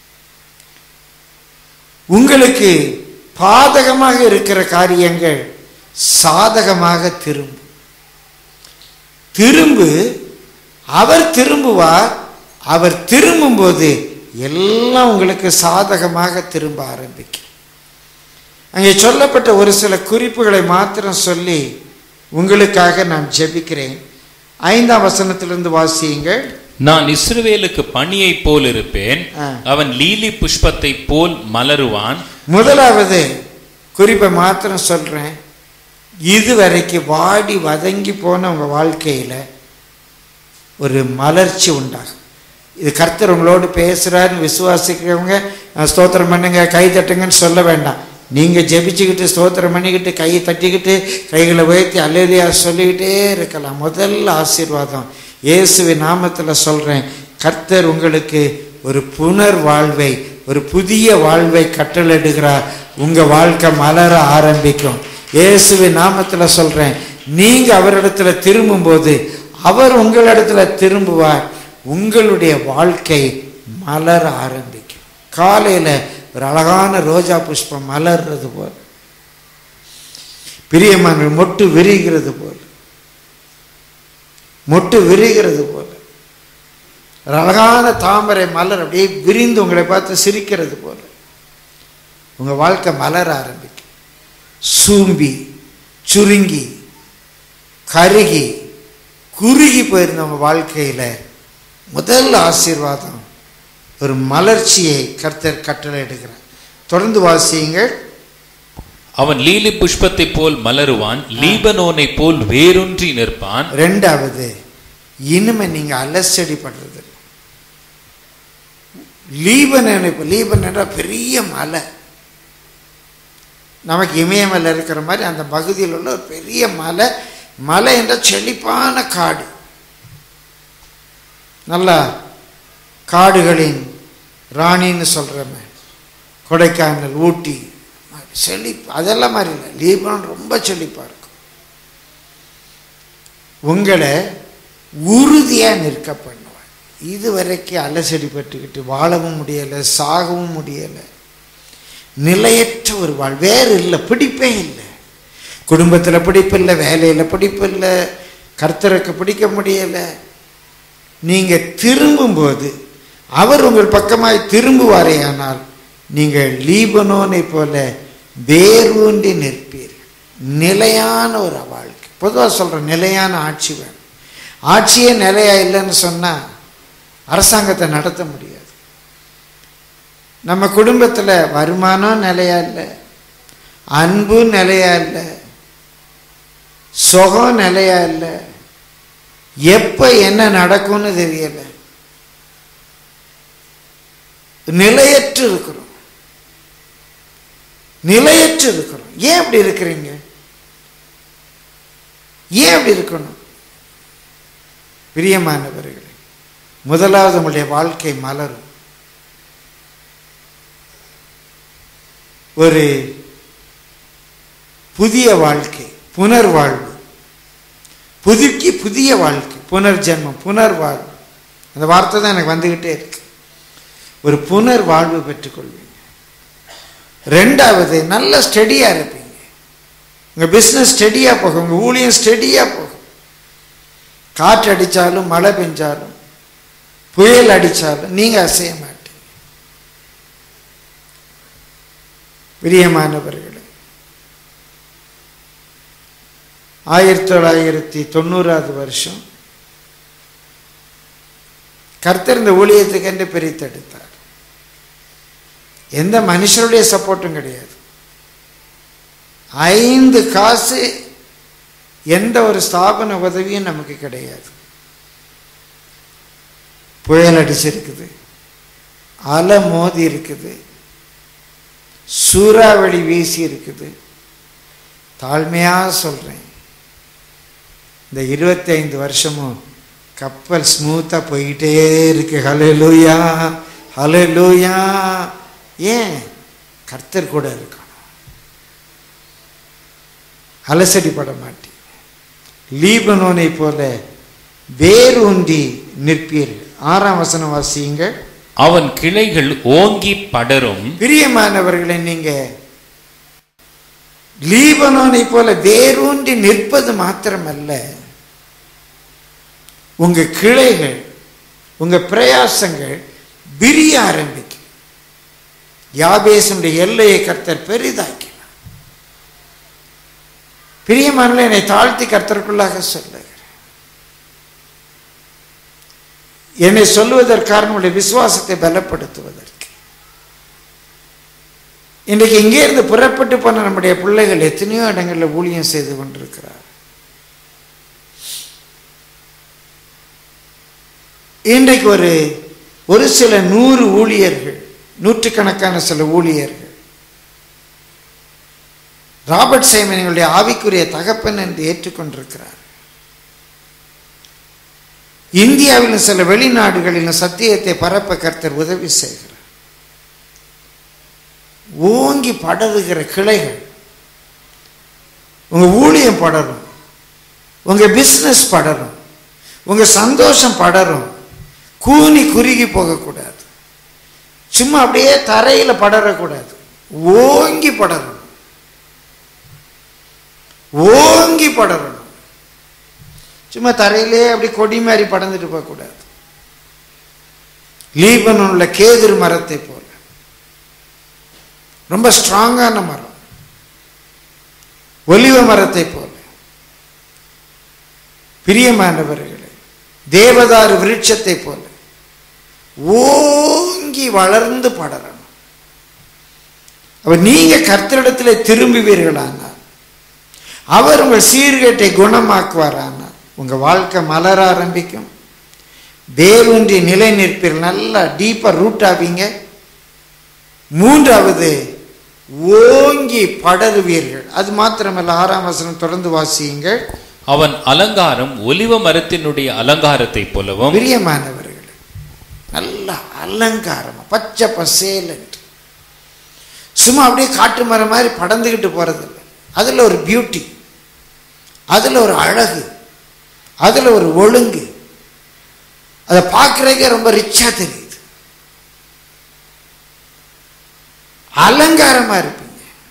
உங்களுக்கு பாதகமாக இருக்கிற காரியங்கள் சாதகமாக திரும்பும் திரும்பு அவர் திரும்புவார் அவர் திரும்பும்போது எல்லாம் உங்களுக்கு சாதகமாக திரும்ப ஆரம்பிக்கும் அங்கே சொல்லப்பட்ட ஒரு சில குறிப்புகளை மாத்திரம் சொல்லி உங்களுக்காக நான் ஜெபிக்கிறேன் ஐந்தாம் வசனத்திலிருந்து வாசியுங்கள்
நான் இஸ்ரவேலுக்கு பனியைப் போல் இருப்பேன்
ஆ.
அவன் லீலி புஷ்பத்தைப் போல் மலருவான்
முதலாவது குறிப்பை மாத்திரம் சொல்றேன் இதுவரைக்கும் வாடி வதங்கி போன உங்க வாழ்க்கையில ஒரு மலர்ச்சி உண்டாகும் இது கர்த்தர் உங்களோடு பேசுறாருன்னு விசுவாசிக்கிறவங்க அஹ், ஸ்தோத்திரம் பண்ணுங்க கை தட்டுங்கன்னு சொல்ல வேண்டாம் நீங்க ஜெபிச்சுக்கிட்டு ஸ்தோத்திரம் பண்ணிக்கிட்டு கையை தட்டிக்கிட்டு கைகளை உயர்த்தி அல்லேலியா சொல்லிக்கிட்டே இருக்கலாம் முதல்ல ஆசீர்வாதம் இயேசுவின் நாமத்துல சொல்றேன் கர்த்தர் உங்களுக்கு ஒரு புனர் வாழ்வை ஒரு புதிய வாழ்வை கட்டளிடுகிறார் உங்க வாழ்க்கை மலர ஆரம்பிக்கும் இயேசுவின் நாமத்துல சொல்றேன் நீங்க அவரிடத்துல திரும்பும்போது அவர் உங்களிடத்துல திரும்புவார் உங்களுடைய வாழ்க்கை மலர ஆரம்பிக்கும் காலையில ஒரு அழகான ரோஜா புஷ்பம் மலர்றது போல் பிரியமான மொட்டு விரிகிறது போல் மொட்டு விரிகிறது போல ஒரு அழகான தாமரை மலர் அப்படியே விரிந்து உங்களை பார்த்து சிரிக்கிறது போல உங்க வாழ்க்கை மலர ஆரம்பிக்கும் சூம்பி சுருங்கி கருகி குறுகி போயிருந்த உங்க வாழ்க்கையில முதல் ஆசீர்வாதம் ஒரு மலர்ச்சியை கர்த்தர் கட்டளையிடுகிறார் தொடர்ந்து வாசியுங்கள்
அவன் லீலி புஷ்பத்தைப் போல் மலருவான் லீபனோனைப் போல் வேரூன்றி நிற்பான்
ரெண்டாவது இனிமே நீங்க அலசடி படுறது இல்ல. லீபனன் இப்போ லீபன் என்றால் பெரிய மலை நமக்கு இமயமலை இருக்கிற மாதிரி அந்த பகுதியில் உள்ள ஒரு பெரிய மலை மலை என்ற செழிப்பான காடு நல்லா காடுகளின் ராணின்னு சொல்கிறோமே கொடைக்கானல் ஊட்டி செழிப்பு அதெல்லாம் மாதிரி இல்லை லீபனான் ரொம்ப செழிப்பாக இருக்கும் உங்களை உறுதியாக நிற்க பண்ணுவார் இது வரைக்கும் அலசடி பட்டுக்கிட்டு வாழவும் முடியலை சாகவும் முடியலை நிலையற்ற ஒரு வாழ் வேறு இல்லை பிடிப்பே இல்லை குடும்பத்தில் பிடிப்பு இல்லை வேலையில் பிடிப்பு இல்லை கர்த்தருக்கு பிடிக்க முடியலை நீங்கள் திரும்பும்போது அவர் உங்கள் பக்கமாய் திரும்புவாரேயானால் நீங்கள் லீபனோனை போல வேரூன்றி நிற்பீர்கள் நிலையான ஒரு வாழ்க்கை பொதுவாக சொல்கிறேன் நிலையான ஆட்சி வேணும் ஆட்சியே நிலையா இல்லைன்னு சொன்னால் அரசாங்கத்தை நடத்த முடியாது நம்ம குடும்பத்தில் வருமானம் நிலையா இல்லை அன்பு நிலையா இல்லை சுகம் நிலையா இல்லை எப்போ என்ன நடக்கும்னு தெரியலை நிலையற்று இருக்கிறோம் நிலையற்று இருக்கிறோம் ஏன் அப்படி இருக்கிறீங்க ஏன் அப்படி இருக்கணும் பிரியமானவர்களே முதலாவது உங்களுடைய வாழ்க்கை மலரும் ஒரு புதிய வாழ்க்கை புனர்வாழ்வு புதுக்கி புதிய வாழ்க்கை புனர்ஜென்மம் புனர்வாழ்வு அந்த வார்த்தை தான் எனக்கு வந்துக்கிட்டே இருக்கு ஒரு புனர்வாழ்வு பெற்றுக்கொள்வீங்க ரெண்டாவது நல்ல ஸ்டெடியாக இருப்பீங்க உங்கள் பிஸ்னஸ் ஸ்டெடியாக போகும் உங்கள் ஊழியம் ஸ்டெடியாக போகும் காற்று அடித்தாலும் மழை பெஞ்சாலும் புயல் அடித்தாலும் நீங்கள் அசைய மாட்டீங்க பிரியமானவர்களே ஆயிரத்தி தொள்ளாயிரத்தி தொண்ணூறாவது வருஷம் கர்த்தர் இந்த ஊழியத்துக்கென்று பிரித்தெடுத்தார் எந்த மனுஷருடைய சப்போர்ட்டும் கிடையாது ஐந்து காசு எந்த ஒரு ஸ்தாபன உதவியும் நமக்கு கிடையாது புயல் அடிச்சிருக்குது அலை மோதி இருக்குது சூறாவளி வீசி இருக்குது தாழ்மையாக சொல்கிறேன் இந்த இருபத்தைந்து வருஷமும் கப்பல் ஸ்மூத்தாக போய்கிட்டே இருக்கு ஹலே லூயா ஹலே லூயா ஏன் கர்த்தர் கூட இருக்கணும் அலசடிப்பட மாட்டேன் லீபனோனை போல வேரூன்றி நிற்பீர்கள் ஆறாம் வசனம் வாசியுங்கள்
அவன் கிளைகள் ஓங்கி படரும்
பிரியமானவர்களை நீங்க லீபனோனை போல வேரூன்றி நிற்பது மாத்திரமல்ல உங்க கிளைகள் உங்க பிரயாசங்கள் விரிய ஆரம்பிக்கும் யாபேசனுடைய எல்லையை கர்த்தர் பெரிதாக்கினார் பிரியமானவர்களே என்னை தாழ்த்தி கர்த்தருக்குள்ளாக சொல்லுகிறேன் என்னை சொல்லுவதற்கான உங்களுடைய விசுவாசத்தை பலப்படுத்துவதற்கு இன்றைக்கு இங்கே இருந்து புறப்பட்டு போன நம்முடைய பிள்ளைகள் எத்தனையோ இடங்களில் ஊழியம் செய்து கொண்டிருக்கிறார் இன்றைக்கு ஒரு ஒரு சில நூறு ஊழியர்கள் நூற்றுக்கணக்கான சில ஊழியர்கள் ராபர்ட் சைமனிகளுடைய ஆவிக்குரிய தகப்பன் என்று ஏற்றுக்கொண்டிருக்கிறார் இந்தியாவிலும் சில வெளிநாடுகளிலும் சத்தியத்தை பரப்ப கர்த்தர் உதவி செய்கிறார் ஓங்கி படருகிற கிளைகள் உங்க ஊழியம் படரும் உங்க பிசினஸ் படரும் உங்க சந்தோஷம் படரும் கூனி குறுகி போகக்கூடாது சும்மா அப்படியே தரையில படரக்கூடாது ஓங்கி படரும் ஓங்கி படரணும் சும்மா தரையிலே அப்படி கொடி மாதிரி படர்ந்துட்டு போகக்கூடாது லீபனோன் உள்ள கேதுரு மரத்தை போல ரொம்ப ஸ்ட்ராங்கான மரம் ஒலிவ மரத்தை போல பிரியமானவர்களே தேவதாரு விருட்சத்தை போல ஓங்கி வளர்ந்து படரணும் அப்ப நீங்க கர்த்தரிடத்திலே திரும்புவீர்களானால் அவர் உங்கள் சீர்கேட்டை குணமாக்குவாரானால் உங்க வாழ்க்கை மலர ஆரம்பிக்கும் வேரூன்றி நிலை நிற்பீர்கள் நல்லா டீப்பா ரூட் ஆவீங்க மூன்றாவது ஓங்கி படருவீர்கள் அது மாத்திரமல்ல ஆறாம் வசனம் தொடர்ந்து வாசியுங்கள்
அவன் அலங்காரம் ஒலிவ மரத்தினுடைய அலங்காரத்தைப் போலவும்
பிரியமானவர்களே நல்ல அலங்காரமா பச்சை பசேலன்ட்டு சும்மா அப்படியே காட்டு மரம் மாதிரி படந்துக்கிட்டு போறதில்ல அதுல ஒரு பியூட்டி அதுல ஒரு அழகு அதுல ஒரு ஒழுங்கு அதை பார்க்கறதுக்கே ரொம்ப ரிச்சா தெரியுது அலங்காரமா இருப்பீங்க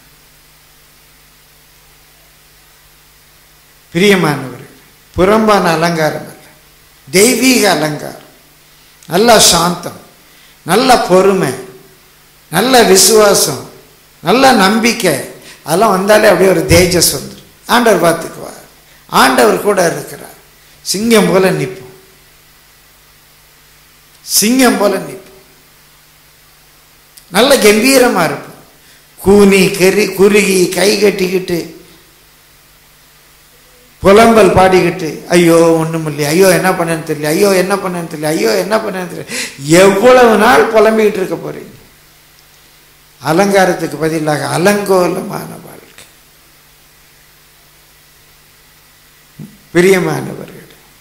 பிரியமானவர்கள் புறம்பான அலங்காரம் அல்ல தெய்வீக அலங்காரம் நல்ல சாந்தம் நல்ல பொறுமை நல்ல விசுவாசம் நல்ல நம்பிக்கை அதெல்லாம் வந்தாலே அப்படியே ஒரு தேஜஸ் வந்துடும் ஆண்டவர் பார்த்துக்குவார் ஆண்டவர் கூட இருக்கிறார் சிங்கம் போல நிற்போம் சிங்கம் போல நிற்போம் நல்ல கம்பீரமா இருப்போம் கூனி கெரி குறுகி கை கட்டிக்கிட்டு புலம்பல் பாடிக்கிட்டு ஐயோ ஒன்றும் இல்லை ஐயோ என்ன பண்ணேன்னு தெரியல ஐயோ என்ன பண்ணேன்னு தெரியல ஐயோ என்ன பண்ணேன்னு தெரியல எவ்வளவு நாள் புலம்பிக்கிட்டு இருக்க போறீங்க அலங்காரத்துக்கு பதிலாக அலங்கோலமான வாழ்க்கை பிரியமானவர்கள்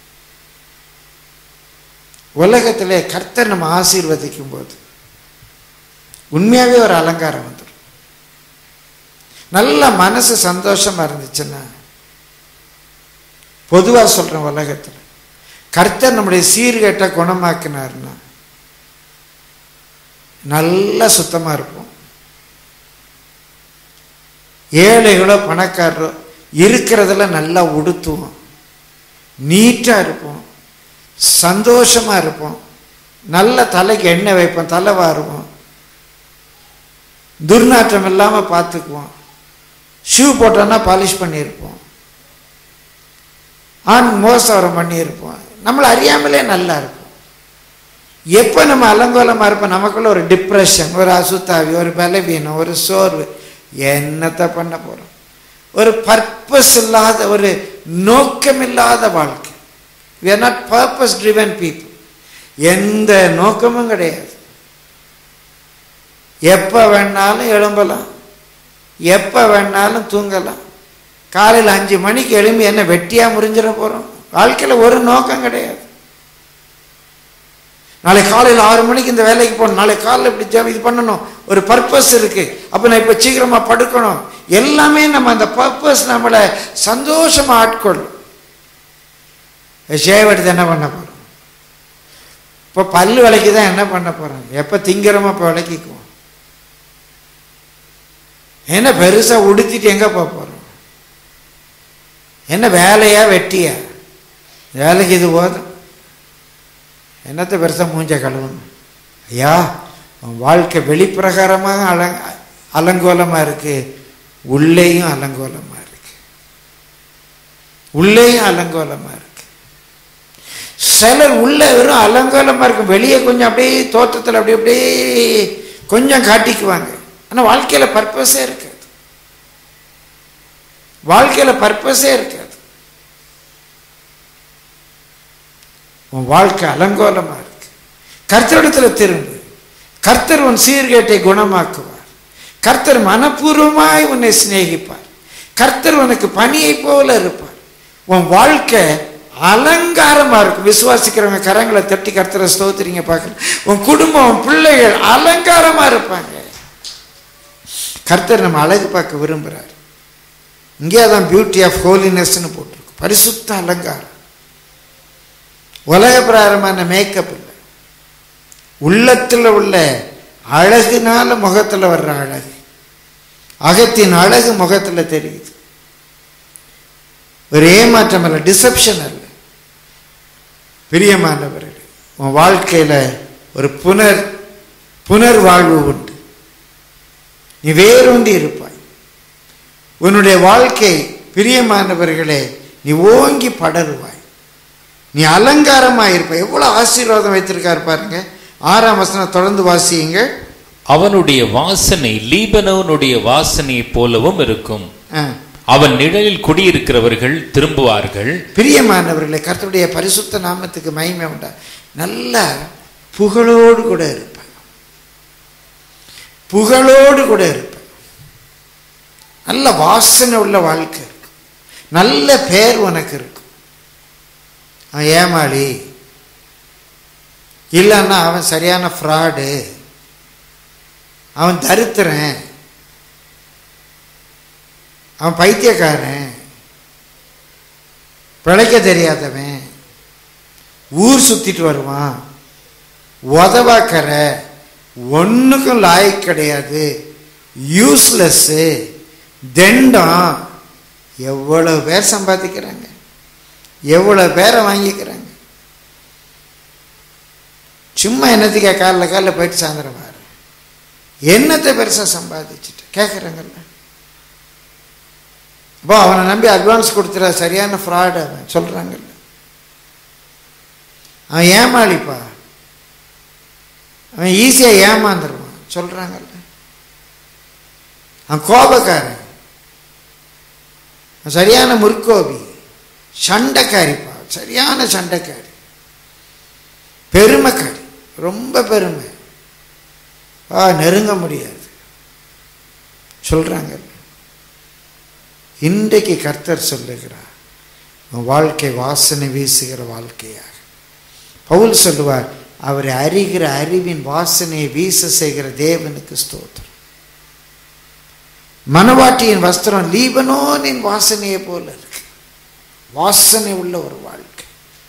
உலகத்திலே கர்த்தர் நம்ம ஆசீர்வதிக்கும் போது உண்மையாகவே ஒரு அலங்காரம் வந்துடும் நல்ல மனசு சந்தோஷமா இருந்துச்சுன்னா பொதுவா சொல்றேன் உலகத்துல கர்த்தர் நம்முடைய சீர்கேட்டை குணமாக்கினார்னா நல்லா சுத்தமா இருப்போம் ஏழைகளோ பணக்காரரோ இருக்கிறதுல நல்லா உடுத்துவோம் நீட்டா இருப்போம் சந்தோஷமா இருப்போம் நல்ல தலைக்கு எண்ணெய் வைப்போம் தலை வாருவோம் துர்நாற்றம் இல்லாம பார்த்துக்குவோம் ஷூ போட்டோன்னா பாலிஷ் பண்ணியிருப்போம் ஆண் மோசவரம் பண்ணியிருப்போம் நம்மளை அறியாமலே நல்லா இருப்போம் எப்போ நம்ம அலங்கோலமாக இருப்போம் நமக்குள்ள ஒரு டிப்ரெஷன் ஒரு அசுத்தாவி ஒரு பலவீனம் ஒரு சோர்வு என்னத்தை பண்ண போகிறோம் ஒரு பர்பஸ் இல்லாத ஒரு நோக்கமில்லாத வாழ்க்கை we are not purpose driven people எந்த நோக்கமும் கிடையாது எப்போ வேணாலும் எழும்பலாம் எப்போ வேணாலும் தூங்கலாம் காலையில் அஞ்சு மணிக்கு எழும்பி என்ன வெட்டியாக முறிஞ்சிட போகிறோம் வாழ்க்கையில் ஒரு நோக்கம் கிடையாது நாளை காலையில் ஆறு மணிக்கு இந்த வேலைக்கு போகணும் நாளை காலையில் இப்படி ஜெபம் இது பண்ணணும் ஒரு பர்பஸ் இருக்கு அப்போ நான் இப்போ சீக்கிரமாக படுக்கணும் எல்லாமே நம்ம அந்த பர்பஸ் நம்மளை சந்தோஷமா ஆட்கொள்ளும் ஷேவ் எடுத்து என்ன பண்ண போகிறோம் இப்போ பல்லு விலைக்கு தான் என்ன பண்ண போகிறோம் எப்போ திங்கிறோமோ இப்போ விளக்கிக்குவோம் என்ன பெருசாக உடுத்திட்டு எங்கே போக போகிறோம் என்ன வேலையா வெட்டியா வேலைக்கு இது போதும் என்னத்தை பெருசாக மூஞ்ச கழுவணும் ஐயா உன் வாழ்க்கை வெளிப்பிரகாரமாக அலங் அலங்கோலமாக இருக்கு உள்ளேயும் அலங்கோலமாக இருக்கு உள்ளேயும் அலங்கோலமாக இருக்கு சிலர் உள்ள வெறும் அலங்கோலமாக இருக்கும் வெளியே கொஞ்சம் அப்படியே தோற்றத்தில் அப்படி அப்படியே கொஞ்சம் காட்டிக்குவாங்க ஆனால் வாழ்க்கையில் பர்பஸே இருக்காது வாழ்க்கையில் பர்பஸே இருக்காது உன் வாழ்க்கை அலங்கோலமா இருக்கு கர்த்தரிடத்தில் திரும்பு கர்த்தர் உன் சீர்கேட்டை குணமாக்குவார் கர்த்தர் மனப்பூர்வமாய் உன்னை சிநேகிப்பார் கர்த்தர் உனக்கு பணியை போல இருப்பார் உன் வாழ்க்கை அலங்காரமா இருக்கும் விசுவாசிக்கிறவங்க கரங்களை தட்டி கர்த்தரை ஸ்தோத்திரிங்க பார்க்கலாம் உன் குடும்பம் உன் பிள்ளைகள் அலங்காரமா இருப்பாங்க கர்த்தர் நம்ம அழகு பார்க்க விரும்புகிறார் இங்கே தான் பியூட்டி ஆஃப் ஹோலினஸ்ன்னு போட்டிருக்கு பரிசுத்த அலங்காரம் உலக பிராரமான மேக்கப் இல்லை உள்ளத்தில் உள்ள அழகுனால முகத்தில் வர்ற அழகு அகத்தின் அழகு முகத்தில் தெரியுது ஒரு ஏமாற்றம் அல்ல டிசப்ஷன் அல்ல பிரியமானவர்கள் உன் வாழ்க்கையில் ஒரு புனர் புனர் வாழ்வு உண்டு நீ வேரூண்டி இருப்பாய் உன்னுடைய வாழ்க்கை பிரியமானவர்களே நீ ஓங்கி படருவாய் நீ அலங்காரமாக இருப்பாய் எவ்வளோ ஆசீர்வாதம் வைத்திருக்காரு பாருங்க ஆறாம் வசனம் தொடர்ந்து வாசியுங்க
அவனுடைய வாசனை லீபனோனுடைய வாசனையைப் போலவும் இருக்கும்
ஆ.
அவன் நிழலில் குடியிருக்கிறவர்கள் திரும்புவார்கள்
பிரியமானவர்களே கர்த்தருடைய பரிசுத்த நாமத்துக்கு மகிமை உண்டா நல்ல புகழோடு கூட இருப்பாய் புகழோடு கூட இருப்பாய் நல்ல வாசனை உள்ள வாழ்க்கை இருக்கும் நல்ல பேர் உனக்கு இருக்கும் அவன் ஏமாளி இல்லைன்னா அவன் சரியான ஃப்ராடு அவன் தரித்திரன் அவன் பைத்தியக்காரன் பிழைக்க தெரியாதவன் ஊர் சுத்திட்டு வருவான் உதவாக்கற ஒன்றுக்கும் லாய்க்கு கிடையாது யூஸ்லெஸ்ஸு தெண்டம் எவ்வளவு பேர் சம்பாதிக்கிறாங்க எவ்வளோ பேரை வாங்கிக்கிறாங்க சும்மா என்னத்துக்கே காலில் காலில் போயிட்டு சாயந்தரம் வாரு என்னத்தை பெருசாக சம்பாதிச்சுட்டு கேட்குறாங்கல்ல அப்போ அவனை நம்பி அட்வான்ஸ் கொடுத்துற சரியான ஃப்ராடு அவன் சொல்கிறாங்கல்ல அவன் ஏமாளிப்பா அவன் ஈஸியாக ஏமாந்துருவான் சொல்கிறாங்கல்ல அவன் கோபக்காரன் அவன் சரியான முற்கோபி சண்டைக்காரிப்பா சரியான சண்டைக்காரி பெருமைக்காரி ரொம்ப பெருமை ஆ நெருங்க முடியாது சொல்றாங்க இன்றைக்கு கர்த்தர் சொல்லுகிறார் உன் வாழ்க்கை வாசனை வீசுகிற வாழ்க்கையாக பவுல் சொல்லுவார் அவரை அறிகிற அறிவின் வாசனையை வீச செய்கிற தேவனுக்கு ஸ்தோத்திரம் மனவாட்டியின் வஸ்திரம் லீபனோனின் வாசனையை போல இருக்கு வாசனை உள்ள ஒரு வாழ்க்கை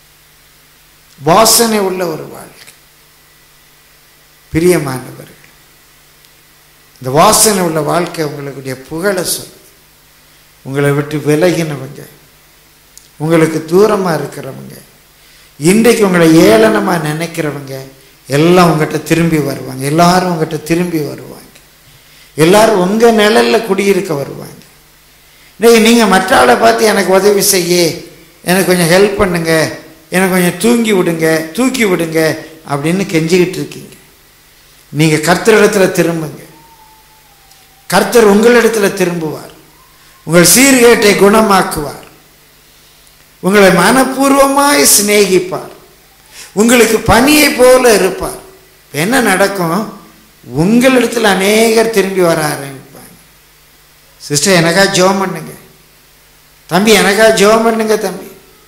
வாசனை உள்ள ஒரு வாழ்க்கை பிரியமானவர்கள் இந்த வாசனை உள்ள வாழ்க்கை உங்களுடைய புகழை சொல்லுது உங்களை விட்டு விலகினவங்க உங்களுக்கு தூரமாக இருக்கிறவங்க இன்றைக்கு உங்களை ஏளனமாக நினைக்கிறவங்க எல்லாம் உங்ககிட்ட திரும்பி வருவாங்க எல்லாரும் உங்ககிட்ட திரும்பி வருவாங்க எல்லாரும் உங்கள் நிழலில் குடியிருக்க வருவாங்க இன்னைக்கு நீங்கள் மற்ற ஆளை பார்த்து எனக்கு உதவி செய்ய எனக்கு கொஞ்சம் ஹெல்ப் பண்ணுங்க எனக்கு கொஞ்சம் தூங்கி விடுங்க தூக்கி விடுங்க அப்படின்னு கெஞ்சிக்கிட்டு இருக்கீங்க நீங்கள் கர்த்தரிடத்துல திரும்புங்க கர்த்தர் உங்களிடத்துல திரும்புவார் உங்கள் சீர்கேட்டை குணமாக்குவார் உங்களை மனப்பூர்வமாய் சிநேகிப்பார் உங்களுக்கு பணியை போல இருப்பார் என்ன நடக்கும் உங்களிடத்தில் அநேகர் திரும்பி வர ஆரம்பிப்பாங்க சிஸ்டர் எனக்கா ஜோம் பண்ணுங்க தம்பி எனக்கா ஜோம் பண்ணுங்க தம்பி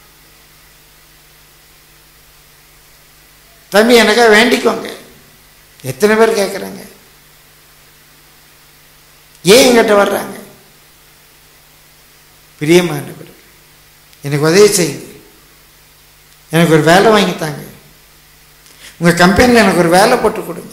தம்பி எனக்கா வேண்டிக்கோங்க எத்தனை பேர் கேட்குறாங்க ஏன் எங்கிட்ட வர்றாங்க பிரியமானவர் எனக்கு உதவி செய்யுங்க எனக்கு ஒரு வேலை வாங்கித்தாங்க உங்கள் கம்பெனியில் எனக்கு ஒரு வேலை போட்டு கொடுங்க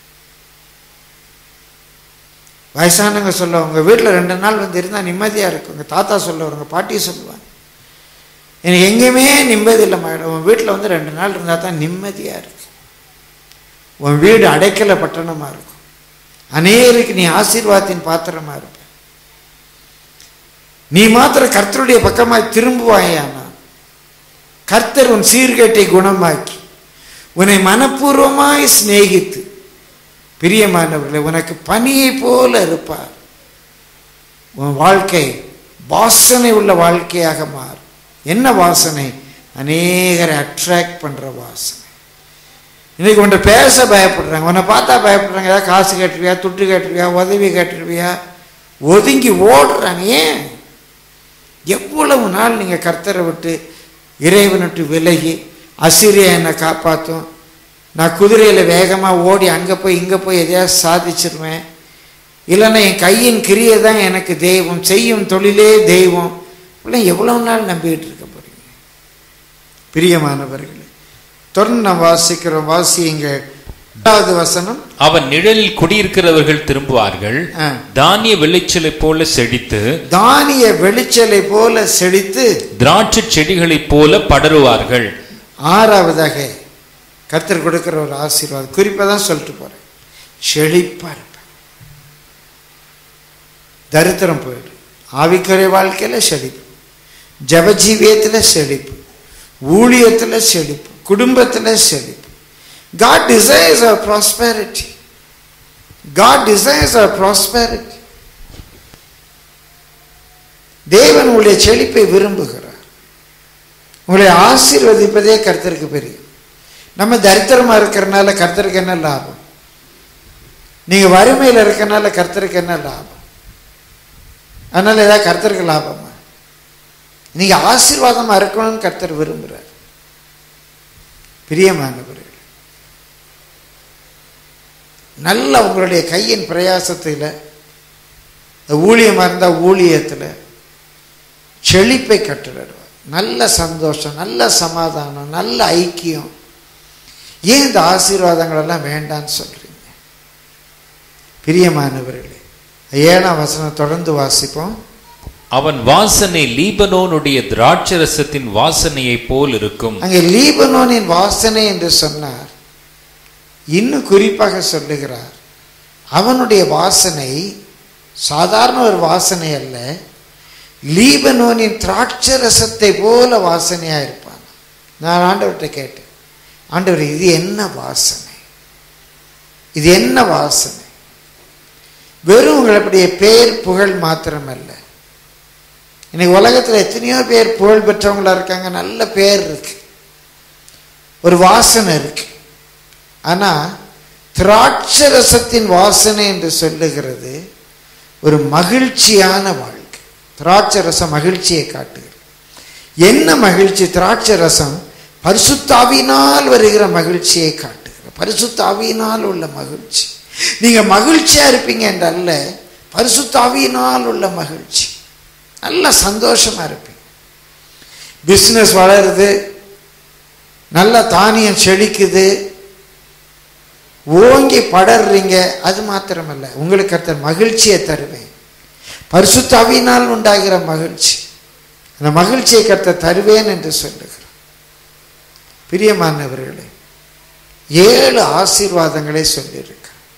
வயசானவங்க சொல்ல உங்கள் வீட்டில் ரெண்டு நாள் வந்து இருந்தால் நிம்மதியாக இருக்கும் உங்கள் தாத்தா சொல்லுவார் உங்கள் பாட்டி சொல்லுவாங்க எனக்கு எங்கேயுமே நிம்மதி இல்லை மேடம் உன் வீட்டில் வந்து ரெண்டு நாள் இருந்தால் தான் நிம்மதியாக இருக்கு உன் வீடு அடைக்கல பட்டணமாக இருக்கும் அநேருக்கு நீ ஆசீர்வாதத்தின் பாத்திரமா இருப்ப நீ மாத்திரம் கர்த்தருடைய பக்கமாய் திரும்புவாயானா கர்த்தர் உன் சீர்கேட்டை குணமாக்கி உன்னை மனப்பூர்வமாய் சிநேகித்து பிரியமானவர்களே உனக்கு பனியை போல இருப்பார் உன் வாழ்க்கை வாசனை உள்ள வாழ்க்கையாக மாறும் என்ன வாசனை அநேகரை அட்ராக்ட் பண்ற வாசனை இன்னைக்கு உன்னை பேச பயப்படுறாங்க உன்னை பார்த்தா பயப்படுறாங்க ஏதாவது காசு கேட்டுருவியா துட்டு கேட்டுருவியா உதவி கேட்டுருவியா ஒதுங்கி ஓடுறாங்க ஏன் எவ்வளவு நாள் நீங்கள் கர்த்தரை விட்டு இறைவனை விட்டு விலகி அசிரியா என்னை காப்பாற்றும் நான் குதிரையில் வேகமாக ஓடி அங்கே போய் இங்கே போய் எதையாவது சாதிச்சிருவேன் இல்லைன்னா என் கையின் கிரியை தான் எனக்கு தெய்வம் செய்யும் தொழிலே தெய்வம் இப்படிலாம் எவ்வளவு நாள் நம்பிக்கிட்டு இருக்க போறீங்க பிரியமானவர்களே தொடர்ந்து நாம் வாசிக்கிறோம் வாசியுங்க எட்டாவது வசனம்
அவன் நிழலில் குடியிருக்கிறவர்கள் திரும்புவார்கள்
ஆ.
தானிய விளைச்சலை போல செழித்து
தானிய வெளிச்சலை போல செழித்து
திராட்சை செடிகளைப் போல படருவார்கள்
ஆறாவதாக கர்த்தர் கொடுக்கிற ஒரு ஆசீர்வாதம் குறிப்பாக தான் சொல்லிட்டு போறேன் செழிப்பா இருப்பேன் தரித்திரம் போயிடும் ஆவிக்குறை வாழ்க்கையில செழிப்பு ஜபஜீவியத்தில் செழிப்பு ஊழியத்தில் செழிப்பு குடும்பத்தில் செழிப்பு காட் டிசைர்ஸ் அவர் ப்ராஸ்பெரிட்டி காட் டிசைர்ஸ் அவர் ப்ராஸ்பெரிட்டி தேவன் உங்களுடைய செழிப்பை விரும்புகிறார் உங்களை ஆசீர்வதிப்பதே கர்த்தருக்கு பெரியும் நம்ம தரித்திரமா இருக்கிறனால கர்த்தருக்கு என்ன லாபம் நீங்க வறுமையில் இருக்கனால கர்த்தருக்கு என்ன லாபம் அதனால ஏதாவது கர்த்தருக்கு லாபமா நீங்க ஆசீர்வாதமா இருக்கணும்னு கர்த்தர் விரும்புகிறார் பிரியமானவர்கள் நல்ல உங்களுடைய கையின் பிரயாசத்தில் ஊழியமாக இருந்தால் ஊழியத்தில் செழிப்பை கட்டுடுவார் நல்ல சந்தோஷம் நல்ல சமாதானம் நல்ல ஐக்கியம் ஏன் இந்த ஆசீர்வாதங்கள் எல்லாம் வேண்டான்னு சொல்றீங்க பிரியமானவர்களே ஏழாம் வசனம் தொடர்ந்து வாசிப்போம்
அவன் வாசனை லீபனோனுடைய திராட்சரசத்தின் வாசனையைப் போல் இருக்கும்
அங்கே லீபனோனின் வாசனை என்று சொன்னார் இன்னும் குறிப்பாக சொல்லுகிறார் அவனுடைய வாசனை சாதாரண ஒரு வாசனை அல்ல லீபனோனின் திராட்சரசத்தை போல வாசனையா இருப்பான் நான் ஆண்டவர்கிட்ட கேட்டேன் ஆண்டவர் இது என்ன வாசனை இது என்ன வாசனை வெறும் உங்களுடைய பேர் புகழ் மாத்திரமல்ல இன்னைக்கு உலகத்தில் எத்தனையோ பேர் புகழ் பெற்றவங்களா இருக்காங்க நல்ல பேர் இருக்கு ஒரு வாசனை இருக்கு ஆனா திராட்சரசத்தின் வாசனை என்று சொல்லுகிறது ஒரு மகிழ்ச்சியான வாழ்க்கை திராட்சரசம் மகிழ்ச்சியை காட்டுகிறது என்ன மகிழ்ச்சி திராட்சை ரசம் பரிசுத்தாவினால் வருகிற மகிழ்ச்சியை காட்டுகிற பரிசுத்தாவியினால் உள்ள மகிழ்ச்சி நீங்க மகிழ்ச்சியா இருப்பீங்க என்றல்ல பரிசுத்தாவியினால் உள்ள மகிழ்ச்சி நல்ல சந்தோஷமா இருப்பீங்க பிஸ்னஸ் வளருது நல்ல தானியம் செழிக்குது ஓங்கி படர்றீங்க அது மாத்திரமல்ல உங்களுக்கு கர்த்தர் மகிழ்ச்சியை தருவேன் பரிசுத்தாவியினால் உண்டாகிற மகிழ்ச்சி அந்த மகிழ்ச்சியை கர்த்தர் தருவேன் என்று சொல்லுகிறார் பிரியமானவர்களே ஏழு ஆசீர்வாதங்களை சொல்லியிருக்க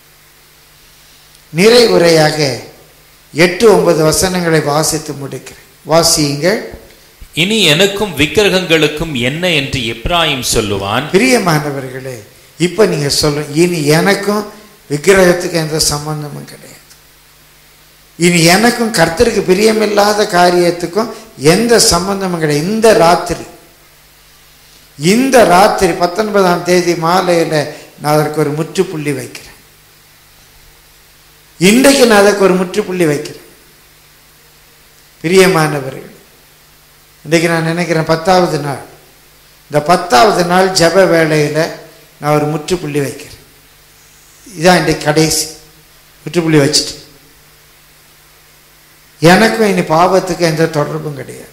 நிறைவுரையாக எட்டு ஒன்பது வசனங்களை வாசித்து முடிக்கிறேன் வாசியுங்கள்
இனி எனக்கும் விக்கிரகங்களுக்கும் என்ன என்று எப்ராயிம் சொல்லுவான்
பிரியமானவர்களே இப்ப நீங்க சொல்ல இனி எனக்கும் விக்கிரகத்துக்கு எந்த சம்பந்தமும் கிடையாது இனி எனக்கும் கர்த்தருக்கு பிரியமில்லாத காரியத்துக்கும் எந்த சம்பந்தமும் கிடையாது இந்த ராத்திரி இந்த ராத்திரி பத்தொன்பதாம் தேதி மாலையில நான் அதற்கு ஒரு முற்றுப்புள்ளி வைக்கிறேன் இன்றைக்கு நான் அதற்கு ஒரு முற்றுப்புள்ளி வைக்கிறேன் பிரியமானவர்கள் இன்றைக்கு நான் நினைக்கிறேன் பத்தாவது நாள் இந்த பத்தாவது நாள் ஜெப வேளையில நான் ஒரு முற்றுப்புள்ளி வைக்கிறேன் இதான் இன்றைக்கு கடைசி முற்றுப்புள்ளி வச்சுட்டு எனக்கும் இனி பாவத்துக்கு எந்த தொடர்பும் கிடையாது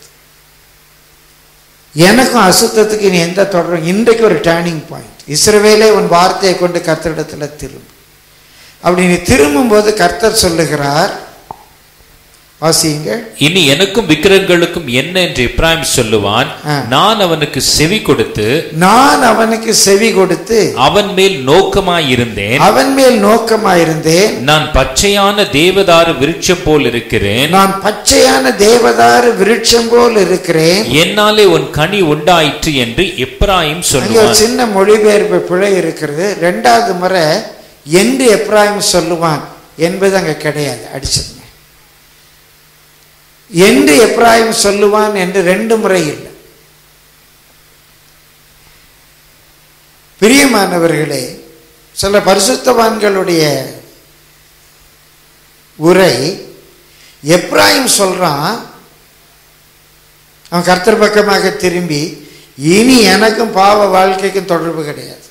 எனக்கும் அசுத்தத்துக்கு இனி எந்த தொடர்பும் இன்றைக்கு ஒரு டேர்னிங் பாயிண்ட் இஸ்ரவேலே உன் வார்த்தையை கொண்டு கர்த்தரிடத்துல திரும்பு அப்படி நீ திரும்பும்போது கர்த்தர் சொல்லுகிறார் வாசியுங்க
இனி எனக்கும் விக்கிரகங்களுக்கும் என்ன என்று எப்ராயிம் சொல்லுவான்
ஆ.
நான் அவனுக்கு செவி கொடுத்து
நான் அவனுக்கு செவி கொடுத்து
அவன் மேல் நோக்கமாயிருந்தேன்
அவன் மேல் நோக்கமாயிருந்தேன்
நான் பச்சையான தேவதாரு விருட்சம் போல் இருக்கிறேன்
நான் பச்சையான தேவதாரு விருட்சம் போல் இருக்கிறேன்
என்னாலே உன் கனி உண்டாயிற்று என்று எப்ராயிம்
அங்கே ஒரு
சொல்லுவான்
சின்ன மொழிபெயர்ப்பு பிழை இருக்கிறது ரெண்டாவது முறை என்று எப்ராயிம் சொல்லுவான் என்பது அங்க கிடையாது அடிச்சதுங்க என்று எப்ராயிம் சொல்லுவான் என்று ரெண்டு முறை இல்லை பிரியமானவர்களே சில பரிசுத்தவான்களுடைய உரை எப்ராயிம் சொல்றான் அவன் கர்த்தர் பக்கமாக திரும்பி இனி எனக்கும் பாவ வாழ்க்கைக்கும் தொடர்பு கிடையாது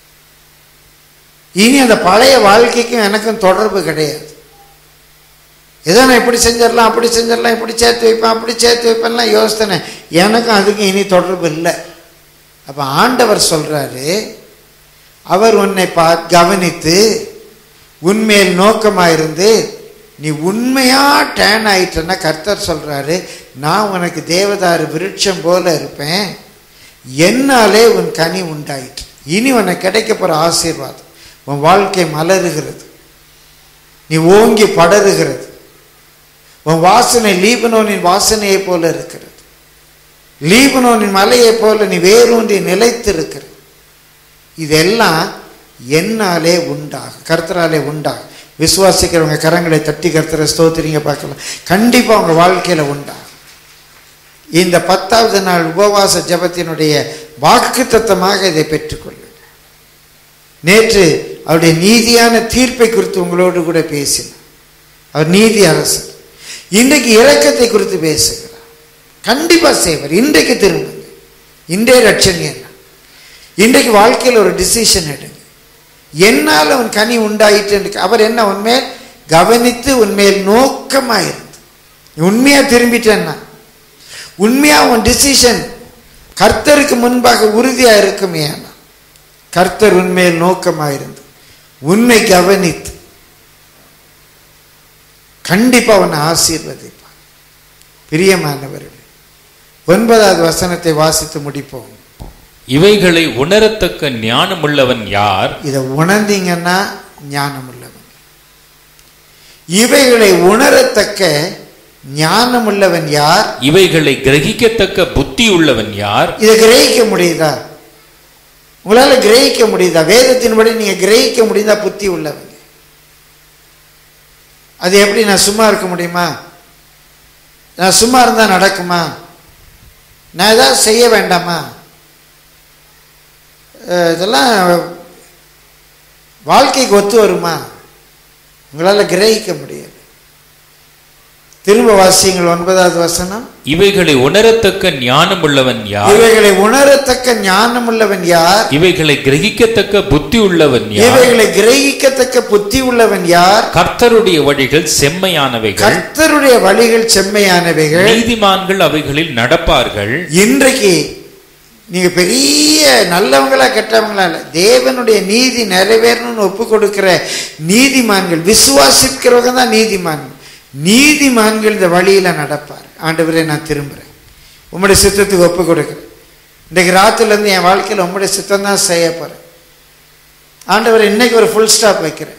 இனி அந்த பழைய வாழ்க்கைக்கும் எனக்கும் தொடர்பு கிடையாது ஏதோ நான் இப்படி செஞ்சிடலாம் அப்படி செஞ்சிடலாம் இப்படி சேர்த்து வைப்பேன் அப்படி சேர்த்து வைப்பேன்லாம் யோசித்தேனே எனக்கும் அதுக்கும் இனி தொடர்பு இல்லை அப்போ ஆண்டவர் சொல்றாரு அவர் உன்னை பா கவனித்து உன்மேல் நோக்கமாயிருந்து நீ உண்மையா டேன் ஆயிட்டன்னா கர்த்தர் சொல்றாரு நான் உனக்கு தேவதாரு விருட்சம் போல இருப்பேன் என்னாலே உன் கனி உண்டாயிற்று இனி உனக்கு கிடைக்க போற ஆசீர்வாதம் உன் வாழ்க்கை மலருகிறது நீ ஓங்கி படருகிறது உன் வாசனை லீபனோனின் வாசனையை போல இருக்கிறது லீபனோனின் மலையை போல நீ வேரூன்றி நிலைத்திருக்கிறது இதெல்லாம் என்னாலே உண்டாகும் கர்த்தராலே உண்டாகும் விசுவாசிக்கிறவங்க கரங்களை தட்டி கர்த்தரை ஸ்தோத்திரிங்க பார்க்கலாம் கண்டிப்பா உங்க வாழ்க்கையில உண்டாகும் இந்த பத்தாவது நாள் உபவாச ஜெபத்தினுடைய வாக்குத்தத்தமாக இதை பெற்றுக்கொள்ளுங்கள் நேற்று அவருடைய நீதியான தீர்ப்பை குறித்து உங்களோடு கூட பேசினார் அவர் நீதி அரசர் இன்றைக்கு இரக்கத்தை குறித்து பேசுகிறார் கண்டிப்பா செய்வார் இன்றைக்கு திரும்புங்க இன்றைய ரட்சணி என்ன இன்றைக்கு வாழ்க்கையில் ஒரு டிசிஷன் எடுங்க என்னால் உன் கனி உண்டாயிற்று என்று அவர் என்ன உண்மையில் கவனித்து உண்மையில் நோக்கமாயிருந்து உண்மையா திரும்பிட்டேன்னா உண்மையா உன் டிசிஷன் கர்த்தருக்கு முன்பாக உறுதியா இருக்குமே ஆனா கர்த்தர் உண்மையில் நோக்கமாயிருந்து உன்னை கவனித்து கண்டிப்பா உன்னை ஆசீர்வதிப்பார் பிரியமானவர்களே ஒன்பதாவது வசனத்தை வாசித்து முடிப்போம்
இவைகளை உணரத்தக்க ஞானமுள்ளவன் யார்
இதை உணர்ந்தீங்கன்னா ஞானம் உள்ளவன் இவைகளை உணரத்தக்க ஞானம் உள்ளவன் யார்
இவைகளை கிரகிக்கத்தக்க புத்தி உள்ளவன் யார்
இதை கிரகிக்க முடியுதா உங்களால கிரகிக்க முடியுதா வேதத்தின்படி நீங்க கிரகிக்க முடியுதா புத்தி உள்ளவங்க அது எப்படி நான் சும்மா இருக்க முடியுமா நான் சும்மா இருந்தா நடக்குமா நான் ஏதாவது செய்ய வேண்டாமா அஹ் இதெல்லாம் வாழ்க்கைக்கு ஒத்து வருமா உங்களால் கிரகிக்க முடியாது திரும்ப வாசியுங்கள் ஒன்பதாவது வசனம்
இவைகளை உணரத்தக்க ஞானம் உள்ளவன் யார்
இவைகளை உணரத்தக்க ஞானம் உள்ளவன் யார்
இவைகளை கிரகிக்கத்தக்க புத்தி உள்ளவன் யார்
இவைகளை கிரகிக்கத்தக்க புத்தி உள்ளவன் யார்
கர்த்தருடைய வழிகள் செம்மையானவைகள்
கர்த்தருடைய வழிகள் செம்மையானவைகள்
நீதிமான்கள் அவைகளில் நடப்பார்கள்
இன்றைக்கு நீங்க பெரிய நல்லவங்களா கெட்டவங்களா இல்ல தேவனுடைய நீதி நிறைவேறணும்னு ஒப்பு கொடுக்கிற நீதிமான்கள் விசுவாசிக்கிறவங்க தான் நீதிமான்கள் நீதிமான்கள் இந்த வழியில நடப்பார் ஆண்டவரே நான் திரும்புறேன் உம்முடைய சித்தத்துக்கு ஒப்பு கொடுக்குறேன் இன்றைக்கு ராத்திரில இருந்து என் வாழ்க்கையில் உம்முடைய சித்தம் தான் செய்ய போறேன் ஆண்டவர் இன்னைக்கு ஒரு ஃபுல் ஸ்டாப் வைக்கிறேன்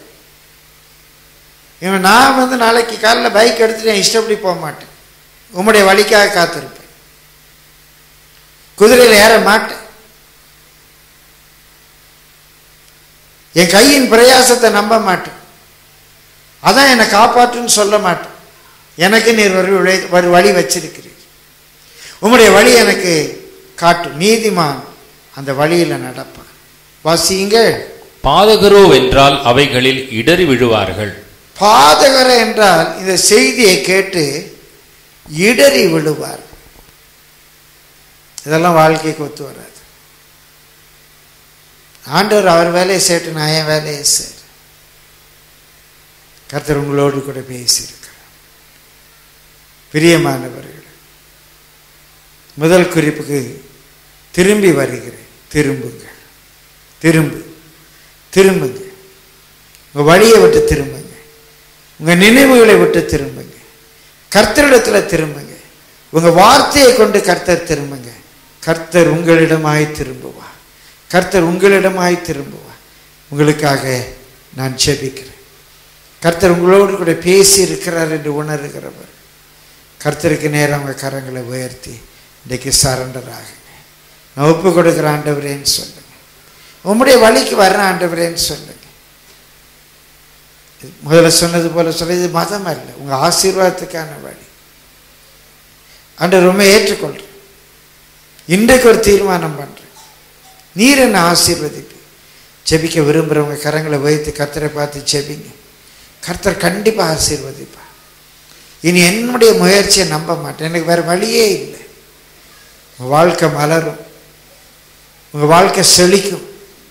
இவன் நான் வந்து நாளைக்கு காலைல பைக் எடுத்துட்டு என் இஷ்டப்படி போக மாட்டேன் உம்முடைய வழிக்காக காத்திருப்பேன் குதிரையில் ஏற மாட்டேன் என் கையின் பிரயாசத்தை நம்ப மாட்டேன் அதான் என்னை காப்பாற்றுன்னு சொல்ல மாட்டேன் எனக்கு நீர் ஒரு வழி ஒரு வழி வச்சிருக்கிறீர் உம்முடைய வழி எனக்கு காட்டும் நீதிமான் அந்த வழியில் நடப்பான் வாசியுங்கள்
பாதகரோ வென்றால் அவைகளில் இடறி விழுவார்கள்
பாதகர என்றால் இந்த செய்தியை கேட்டு இடறி விழுவார் இதெல்லாம் வாழ்க்கைக்கு ஒத்து வராது ஆண்டவர் அவர் வேலையை சேட்டு நான் என் வேலையை சேர் கர்த்தர் உங்களோடு கூட பேசியிருக்கிறார் பிரியமானவர்கள் முதல் குறிப்புக்கு திரும்பி வருகிறேன் திரும்புங்க திரும்பு திரும்புங்க உங்க வழியை விட்டு திரும்புங்க உங்க நினைவுகளை விட்டு திரும்புங்க கர்த்தரிடத்துல திரும்புங்க உங்க வார்த்தையை கொண்டு கர்த்தர் திரும்புங்க கர்த்தர் உங்களிடமாய் திரும்புவா கர்த்தர் உங்களிடமாய் திரும்புவா உங்களுக்காக நான் ஜெபிக்கிறேன் கர்த்தர் உங்களோடு கூட பேசி இருக்கிறார் என்று உணர்கிறவர் கர்த்தருக்கு நேரம் அவங்க கரங்களை உயர்த்தி இன்றைக்கு சரண்டர் ஆகுங்க நான் ஒப்பு கொடுக்குற ஆண்டவரேன்னு சொல்லுங்க உம்முடைய வழிக்கு வர்ற ஆண்டவரேன்னு சொல்லுங்க முதல்ல சொன்னது போல சொல்ல இது மதம் அல்ல உங்க ஆசீர்வாதத்துக்கான வழி ஆண்டவர் ரொம்ப ஏற்றுக்கொள்றேன் இன்றைக்கு ஒரு தீர்மானம் பண்றேன் நீர் என்ன ஆசீர்வதிப்பு ஜெபிக்க விரும்புகிறவங்க கரங்களை வைத்து கர்த்தரை பார்த்து ஜெபிங்க கர்த்தர் கண்டிப்பா ஆசீர்வதிப்பார் இனி என்னுடைய முயற்சியை நம்ப மாட்டேன் எனக்கு வேற வழியே இல்லை உங்க வாழ்க்கை மலரும் உங்க வாழ்க்கை செழிக்கும்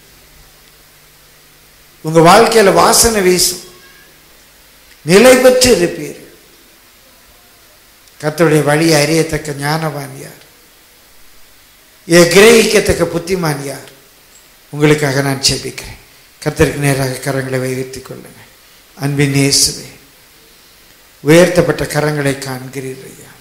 உங்க வாழ்க்கையில வாசனை வீசும் நிலை பெற்று இருப்பீர்கள் கர்த்தருடைய வழியை அறியத்தக்க ஞானவான் யார் இதை கிரகிக்கத்தக்க புத்திமான் யார் உங்களுக்காக நான் செபிக்கிறேன் கர்த்தருக்கு நேராக கரங்களை வைத்துக் கொள்ளுங்க அன்பின் இயேசுவே உயர்த்தப்பட்ட கரங்களை காண்கிறீர்கள் ஐயா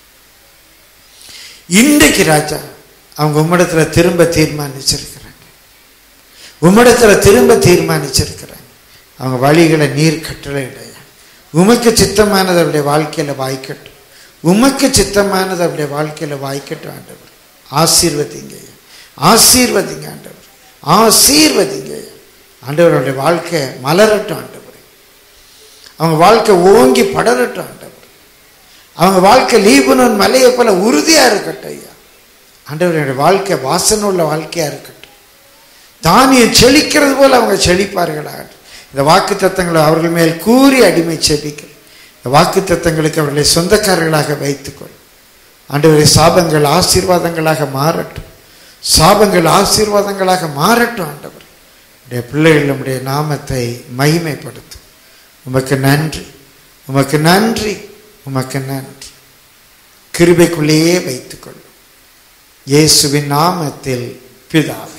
இன்றைக்கு ராஜா அவங்க உம்மிடத்துல திரும்ப தீர்மானிச்சிருக்கிறாங்க உம்மிடத்துல திரும்ப தீர்மானிச்சிருக்கிறாங்க அவங்க வழிகளை நீர் கட்டளை இல்லையா உமக்கு சித்தமானது அவருடைய வாழ்க்கையில வாய்க்கட்டும் உமக்கு சித்தமானது அவருடைய வாழ்க்கையில வாய்க்கட்டும் ஆண்டவர் ஆசீர்வதிங்க ஐயா. ஆசீர்வதிங்க ஆண்டவர் ஆசீர்வதிங்க ஐயா. ஆண்டவர் அவருடைய வாழ்க்கை மலரட்டும் ஆண்டவர் அவங்க வாழ்க்கை ஓங்கி படரட்டும் ஆண்டவர் அவங்க வாழ்க்கை லீபனோன் மலையை போல உறுதியா இருக்கட்டும் ஐயா ஆண்டவருடைய வாழ்க்கை வாசனை உள்ள வாழ்க்கையா இருக்கட்டும் தானியம் செழிக்கிறது போல அவங்க செழிப்பார்களாக இந்த வாக்கு தத்தங்களை அவர்கள் மேல் கூறி அடிமை செபிக்கிறேன் இந்த வாக்கு தத்தங்களுக்கு அவர்களை சொந்தக்காரர்களாக வைத்துக்கொள் ஆண்டவரை சாபங்கள் ஆசீர்வாதங்களாக மாறட்டும் சாபங்கள் ஆசீர்வாதங்களாக மாறட்டும் ஆண்டவர் உடைய பிள்ளைகள் நம்முடைய நாமத்தை மகிமைப்படுத்தும் உமக்கு நன்றி உமக்கு நன்றி உமக்கு நன்றி கிருபைக்குள்ளேயே வைத்துக்கொள்ளும் இயேசுவின் நாமத்தில் பிதாவே